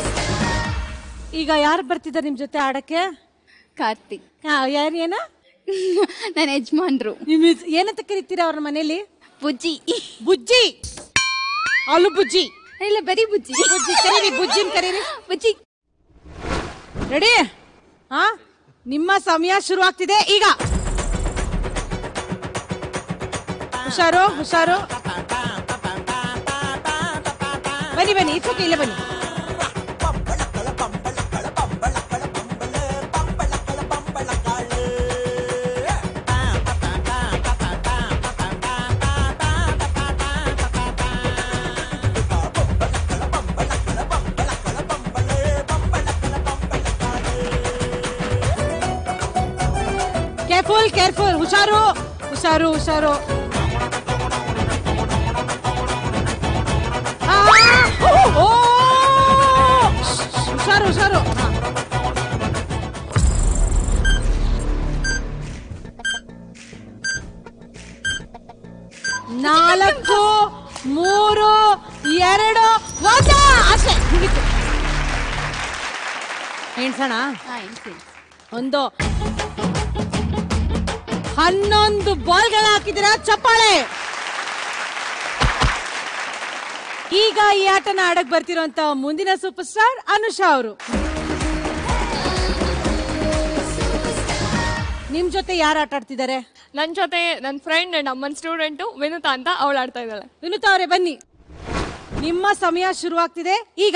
ಈಗ ಯಾರು ಬರ್ತಿದ್ದಾರೆ ನಿಮ್ ಜೊತೆ ಆಡಕ್ಕೆ ಕಾರ್ತಿಕ್ ಯಾರು ಏನ ನನ್ನ ಯಜಮಾನ್ರು ನಿಮ್ ಇದ್- ಏನಂತ ಕರಿತೀರಾ ಅವ್ರ ಮನೇಲಿ ಬುಜ್ಜಿ ಬುಜ್ಜಿ ಆಲು ಬುಜ್ಜಿ ಇಲ್ಲ ಬರೀ ಬುಜ್ಜಿ ಬುಜ್ಜಿ ಕರೀರಿ ಬುಜ್ಜಿನ್ ಕರೀರಿ ಬುಜ್ಜಿ ರೆಡಿ ಹಾ ನಿಮ್ಮ ಸಮಯ ಶುರು ಆಗ್ತಿದೆ ಈಗ ಹುಷಾರು ಹುಷಾರು ಬನ್ನಿ ಬನ್ನಿ ಇಟ್ಸೋಕೆ ಇಲ್ಲೇ ಬನ್ನಿ ಕೇರ್ಫುಲ್ ಕೇರ್ಫುಲ್ ಹುಷಾರು ಹುಷಾರು ಹುಷಾರು ಆ, ಓ ಹುಷಾರು ಹುಷಾರು ಹಾ. ನಾಲ್ಕು ಮೂರು ಎರಡು ಒಂದು ಅಷ್ಟೇ ಮುಗೀತು ಎಣ್ಸೋಣ ಒಂದು ಹನ್ನೊಂದು ಬಾಲ್ಗಳ ಹಾಕಿದಿರಾ ಚಪ್ಪಾಳೆ ಈಗ ಈ ಆಟನ ಆಡಕ್ ಬರ್ತಿರೋಂತ ಮುಂದಿನ ಸೂಪರ್ ಸ್ಟಾರ್ ಅನುಷಾ ಅವರು ನಿಮ್ ಜೊತೆ ಯಾರು ಆಟ ಆಡ್ತಿದ್ದಾರೆ ನನ್ನ ಜೊತೆ ನನ್ನ ಫ್ರೆಂಡ್ ಅಂಡ್ ಅಮ್ಮನ ಸ್ಟೂಡೆಂಟು ವಿನುತಾ ಅಂತ ಅವಳು ಆಡ್ತಾ ಇದ್ದಾಳೆ ವಿನುತಾ ಅವರೇ ಬನ್ನಿ ನಿಮ್ಮ ಸಮಯ ಶುರುವಾಗ್ತಿದೆ ಈಗ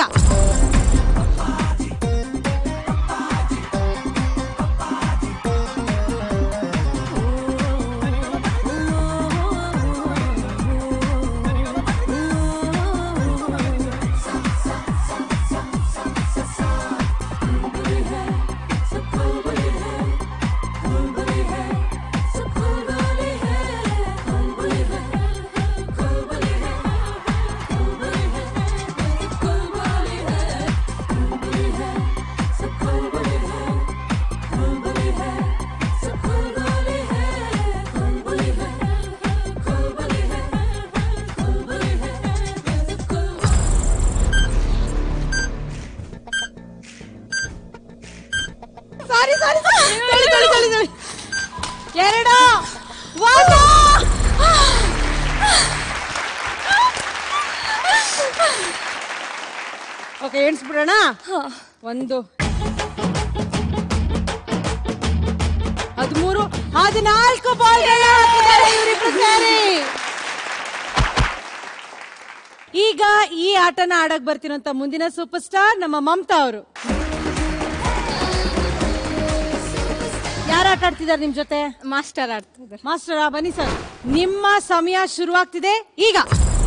ಸಾರಿ ಸಾರಿ ತೊಳಿ ತೊಳಿ ತೊಳಿ ತೊಳಿ ಎರಡು ಒಂದು ಓಕೆ ಎಣಿಸ್ಬಿಡೋಣ ಒಂದು ಹದಿಮೂರು ಹದಿನಾಲ್ಕು ಬಾಲ್ಗಳ ಹಾಕಿದ್ದಾರೆ ಇವರಿಬ್ರು ಸೇರಿ ಈಗ ಈ ಆಟನ ಆಡಕ್ ಬರ್ತಿರೋಂತ ಮುಂದಿನ ಸೂಪರ್ ಸ್ಟಾರ್ ನಮ್ಮ ಮಮತಾ ಅವರು ಯಾರು ಆಟ ಆಡ್ತಿದ್ದಾರೆ ನಿಮ್ ಜೊತೆ ಮಾಸ್ಟರ್ ಆಡ್ತಿದ್ದಾರೆ ಮಾಸ್ಟರ್ ಬನ್ನಿ ಸರ್ ನಿಮ್ಮ ಸಮಯ ಶುರುವಾಗ್ತಿದೆ ಈಗ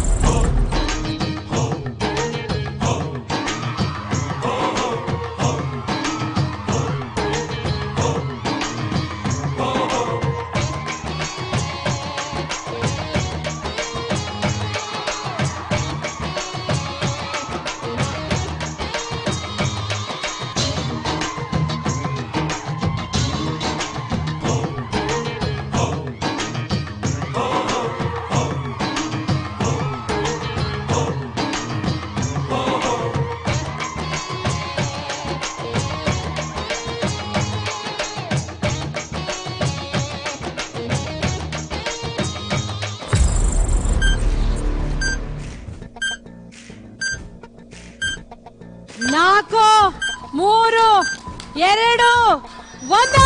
ನಾಲ್ಕು ಮೂರು ಎರಡು ಒಂದು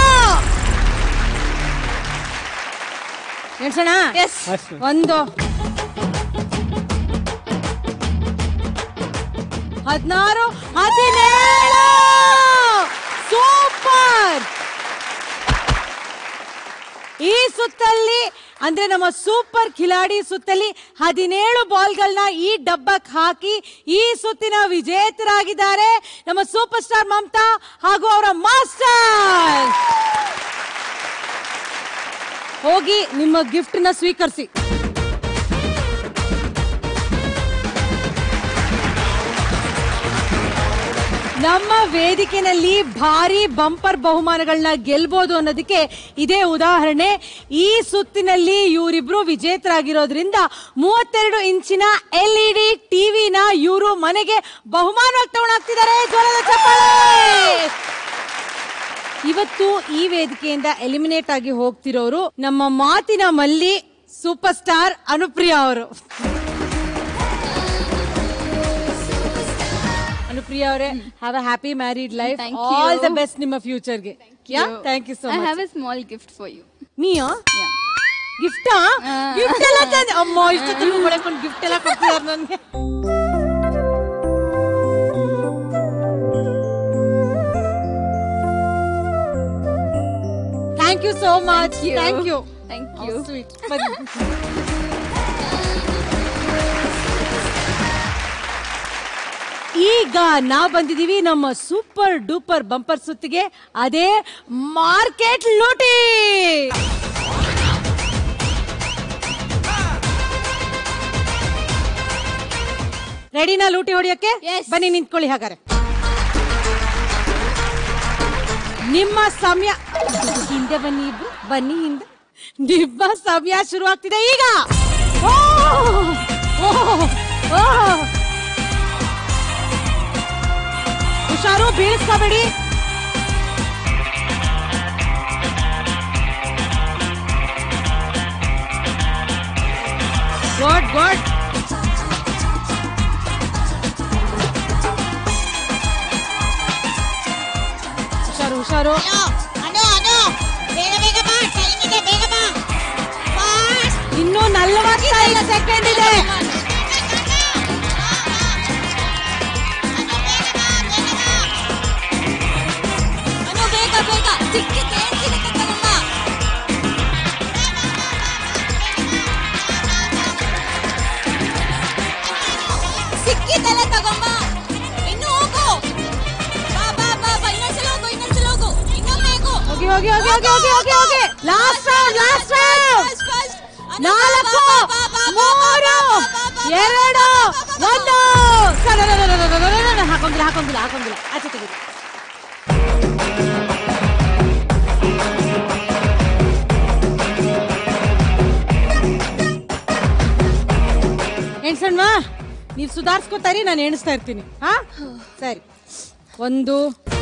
ಎಣ್ಸೋಣ ಒಂದು ಹದಿನಾರು ಹದಿನೇಳು ಸೂಪರ್ ಈ ಸುತ್ತಲ್ಲಿ ಅಂದ್ರೆ ನಮ್ಮ ಸೂಪರ್ ಖಿಲಾಡಿ ಸುತ್ತಲ್ಲಿ ಹದಿನೇಳು ಬಾಲ್ಗಳನ್ನ ಈ ಡಬ್ಬಕ್ ಹಾಕಿ ಈ ಸುತ್ತಿನ ವಿಜೇತರಾಗಿದ್ದಾರೆ ನಮ್ಮ ಸೂಪರ್ ಸ್ಟಾರ್ ಮಮತಾ ಹಾಗೂ ಅವರ ಮಾಸ್ಟರ್ ಹೋಗಿ ನಿಮ್ಮ ಗಿಫ್ಟ್ ನ ಸ್ವೀಕರಿಸಿ ನಮ್ಮ ವೇದಿಕೆನಲ್ಲಿ ಭಾರಿ ಬಂಪರ್ ಬಹುಮಾನಗಳನ್ನ ಗೆಲ್ಬೋದು ಅನ್ನೋದಕ್ಕೆ ಇದೇ ಉದಾಹರಣೆ ಈ ಸುತ್ತಿನಲ್ಲಿ ಇವರಿಬ್ರು ವಿಜೇತರಾಗಿರೋದ್ರಿಂದ ಮೂವತ್ತೆರಡು ಇಂಚಿನ ಎಲ್ ಇ ಡಿ ಟಿವಿನ ಇವರು ಮನೆಗೆ ಬಹುಮಾನವಾಗಿ ತಗೊಂಡೋಗ್ತಿದ್ದಾರೆ ಜೋಳದ ಚಪ್ಪಾಳೆ ಇವತ್ತು ಈ ವೇದಿಕೆಯಿಂದ ಎಲಿಮಿನೇಟ್ ಆಗಿ ಹೋಗ್ತಿರೋರು ನಮ್ಮ ಮಾತಿನ ಮಲ್ಲಿ ಸೂಪರ್ ಸ್ಟಾರ್ ಅನುಪ್ರಿಯಾ ಅವರು ಅನುಪ್ರಿಯಾ ಅವರೇ have a happy married life Thank all you. The best ನಿಮ್ಮ ಫ್ಯೂಚರ್ಗೆ yeah thank you so I much have a small gift for you. ನೀಯಾ ಗಿಫ್ಟಾ ಗಿಫ್ಟ್ ಎಲ್ಲ ತಂದೆ ಅಮ್ಮ ಇಷ್ಟೊತ್ತಲ್ಲಿ ಒಳಗೊಂಡು ಗಿಫ್ಟ್ ಎಲ್ಲ ಕೊಡ್ತಿದಾರೆ ನನಗೆ thank you so much you. Thank you Thank you. Sweet ಬನ್ನಿ ಈಗ ನಾ ಬಂದಿದೀವಿ ನಮ್ಮ ಸೂಪರ್ ಡೂಪರ್ ಬಂಪರ್ ಸುತ್ತಿಗೆ ಅದೇ ಮಾರ್ಕೆಟ್ ಲೂಟಿ ರೆಡಿನಾ ಲೂಟಿ ಹೊಡಿಯಕ್ಕೆ ಬನ್ನಿ ನಿಂತ್ಕೊಳ್ಳಿ ಹಾಗಾರೆ ನಿಮ್ಮ ಸಮಯ ಹಿಂದೆ ಬನ್ನಿ ಇಬ್ರು ಬನ್ನಿ ಹಿಂದೆ ನಿಮ್ಮ ಸಮಯ ಶುರು ಆಗ್ತಿದೆ ಈಗ ಓ! ಓ! ಓ! ಹುಷಾರು ಬೀಳಿಸ್ಕೋಬೇಡಿ ಗುಡ್ ಗುಡ್ ಹುಷಾರು ಹುಷಾರು ಇನ್ನೂ ನಲವತ್ತೈದು ಸೆಕೆಂಡ್ ಇದೆ ಬೇಗ ಬೇಗ ಸಿಕ್ಕಿದ್ದೆ ಸಿಕ್ಕಿದ್ದಲ್ಲ ಸಿಕ್ಕಿದ್ದೆಲ್ಲ ತಗೊಂಬ ಇನ್ನು ಹೋಗು ಬಾ ಬಾ ಬಾ ಬಾ ಇನ್ನೊಂದ್ಸಲ ಹೋಗು ಇನ್ನೊಂದ್ಸಲ ಹೋಗು ಇನ್ನೊಮ್ಮೆ ಹೋಗು ಹೋಗಿ ಹೋಗಿ ಹೋಗಿ ಹೋಗಿ ಹೋಗಿ ಹೋಗಿ ಹೋಗಿ ಲಾಸ್ಟ್ ರೌಂಡ್ ಲಾಸ್ಟ್ ರೌಂಡ್ ನಾಲ್ಕು ಮೂರು ಎರಡು ಒಂದು ಸ- ನ- ನ- ನ- ನ- ನ- ನ- ನ- ನ- ಹಾಕೊಂಗಿಲ್ಲ ಹಾಕೊಂಗಿಲ್ಲ ಹಾಕೊಂಗಿಲ್ಲ ಆಚೆ ತೆಗೀರಿ ಎಣ್ಸಣ್ವಾ ನೀವು ಸುಧಾರಿಸ್ಕೋತಾರಿ ನಾನು ಎಣಿಸ್ತಾ ಇರ್ತೀನಿ ಹಾ ಸರಿ ಒಂದು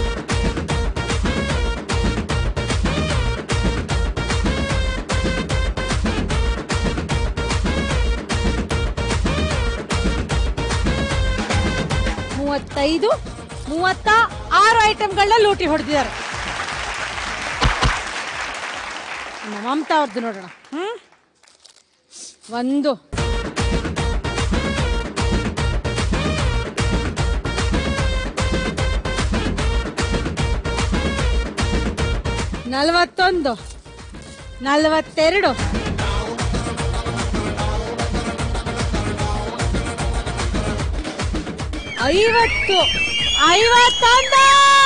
ಮೂವತ್ತೈದು ಮೂವತ್ತ ಆರು ಐಟಮ್ಗಳನ್ನ ಲೂಟಿ ಹೊಡೆದಿದ್ದಾರೆ ನಮ್ಮ ಮಮತಾ ಅವ್ರದ್ದು ನೋಡೋಣ ಹ್ಮ್ ಒಂದು ನಲವತ್ತೊಂದು ನಲವತ್ತೆರಡು ಐವತ್ತು ಐವತ್ತೊಂದು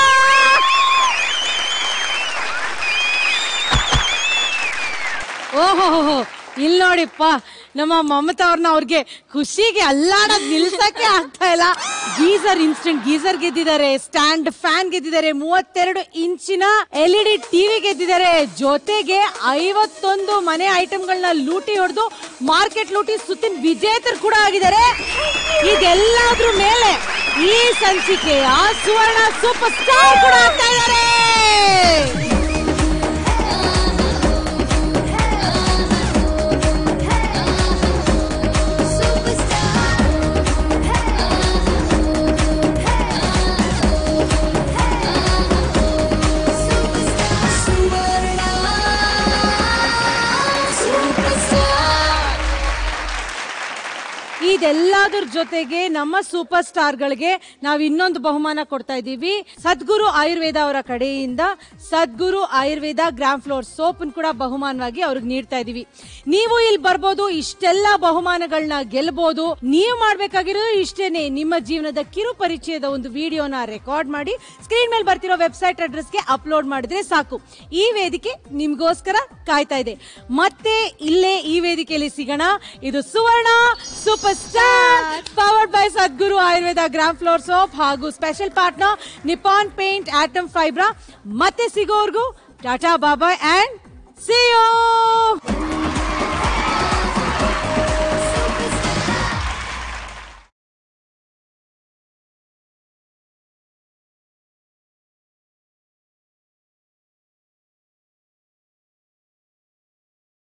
ಓಹೋ ಇಲ್ಲಿ ನೋಡಿಪ್ಪ ನಮ್ಮ ಮಮತಾ ಅವ್ರನ್ನ ಅವ್ರಿಗೆ ಖುಷಿಗೆ ಅಲ್ಲಾಡೋದ್ ನಿಲ್ಸಕ್ಕೆ ಆಗ್ತಾ ಇಲ್ಲ ಗೀಸರ್ ಇನ್ಸ್ಟೆಂಟ್ ಗೀಸರ್ ಗೆದ್ದಿದ್ದಾರೆ ಸ್ಟ್ಯಾಂಡ್ ಫ್ಯಾನ್ ಗೆದ್ದಿದ್ದಾರೆ ಮೂವತ್ತೆರಡು ಇಂಚಿನ ಎಲ್ ಇ ಡಿ ಟಿವಿ ಗೆದ್ದಿದ್ದಾರೆ ಜೊತೆಗೆ ಐವತ್ತೊಂದು ಮನೆ ಐಟಮ್ಗಳನ್ನ ಲೂಟಿ ಹೊಡೆದು ಮಾರ್ಕೆಟ್ ಲೂಟಿ ಸುತ್ತಿನ ವಿಜೇತರು ಕೂಡ ಆಗಿದ್ದಾರೆ ಇದೆಲ್ಲದ್ರ ಮೇಲೆ ಈ ಸಂಚಿಕೆಯ ಸುವರ್ಣ ಸೂಪರ್ ಸ್ಟಾರ್ ಕೂಡ ಆಗ್ತಾ ಇದ್ದಾರೆ ಇದೆಲ್ಲದ್ರ ಜೊತೆಗೆ ನಮ್ಮ ಸೂಪರ್ ಸ್ಟಾರ್ಗಳಿಗೆ ನಾವು ಇನ್ನೊಂದು ಬಹುಮಾನ ಕೊಡ್ತಾ ಇದ್ದೀವಿ ಸದ್ಗುರು ಆಯುರ್ವೇದ ಅವರ ಕಡೆಯಿಂದ Sadguru Ayurveda gram flour soap ಕೂಡ ಬಹುಮಾನವಾಗಿ ಅವ್ರಿಗೆ ನೀಡ್ತಾ ಇದೀವಿ ನೀವು ಇಲ್ಲಿ ಬರ್ಬೋದು ಇಷ್ಟೆಲ್ಲ ಬಹುಮಾನಗಳನ್ನ ಗೆಲ್ಬಹುದು ನೀವು ಮಾಡ್ಬೇಕಾಗಿರೋದು ಇಷ್ಟೇನೆ ನಿಮ್ಮ ಜೀವನದ ಕಿರು ಪರಿಚಯದ ಒಂದು ವಿಡಿಯೋನ ರೆಕಾರ್ಡ್ ಮಾಡಿ ಸ್ಕ್ರೀನ್ ಮೇಲೆ ಬರ್ತಿರೋ ವೆಬ್ಸೈಟ್ ಅಡ್ರೆಸ್ಗೆ ಅಪ್ಲೋಡ್ ಮಾಡಿದ್ರೆ ಸಾಕು ಈ ವೇದಿಕೆ ನಿಮ್ಗೋಸ್ಕರ ಕಾಯ್ತಾ ಇದೆ ಮತ್ತೆ ಇಲ್ಲೇ ಈ ವೇದಿಕೆಯಲ್ಲಿ ಸಿಗೋಣ ಇದು Suvarna super star powered by Sadguru Ayurveda gram flour soap ಹಾಗೂ special partner Nippon paint Atom Fibra ಮತ್ತೆ ಸಿಗೋರ್ಗು tata bye bye and see you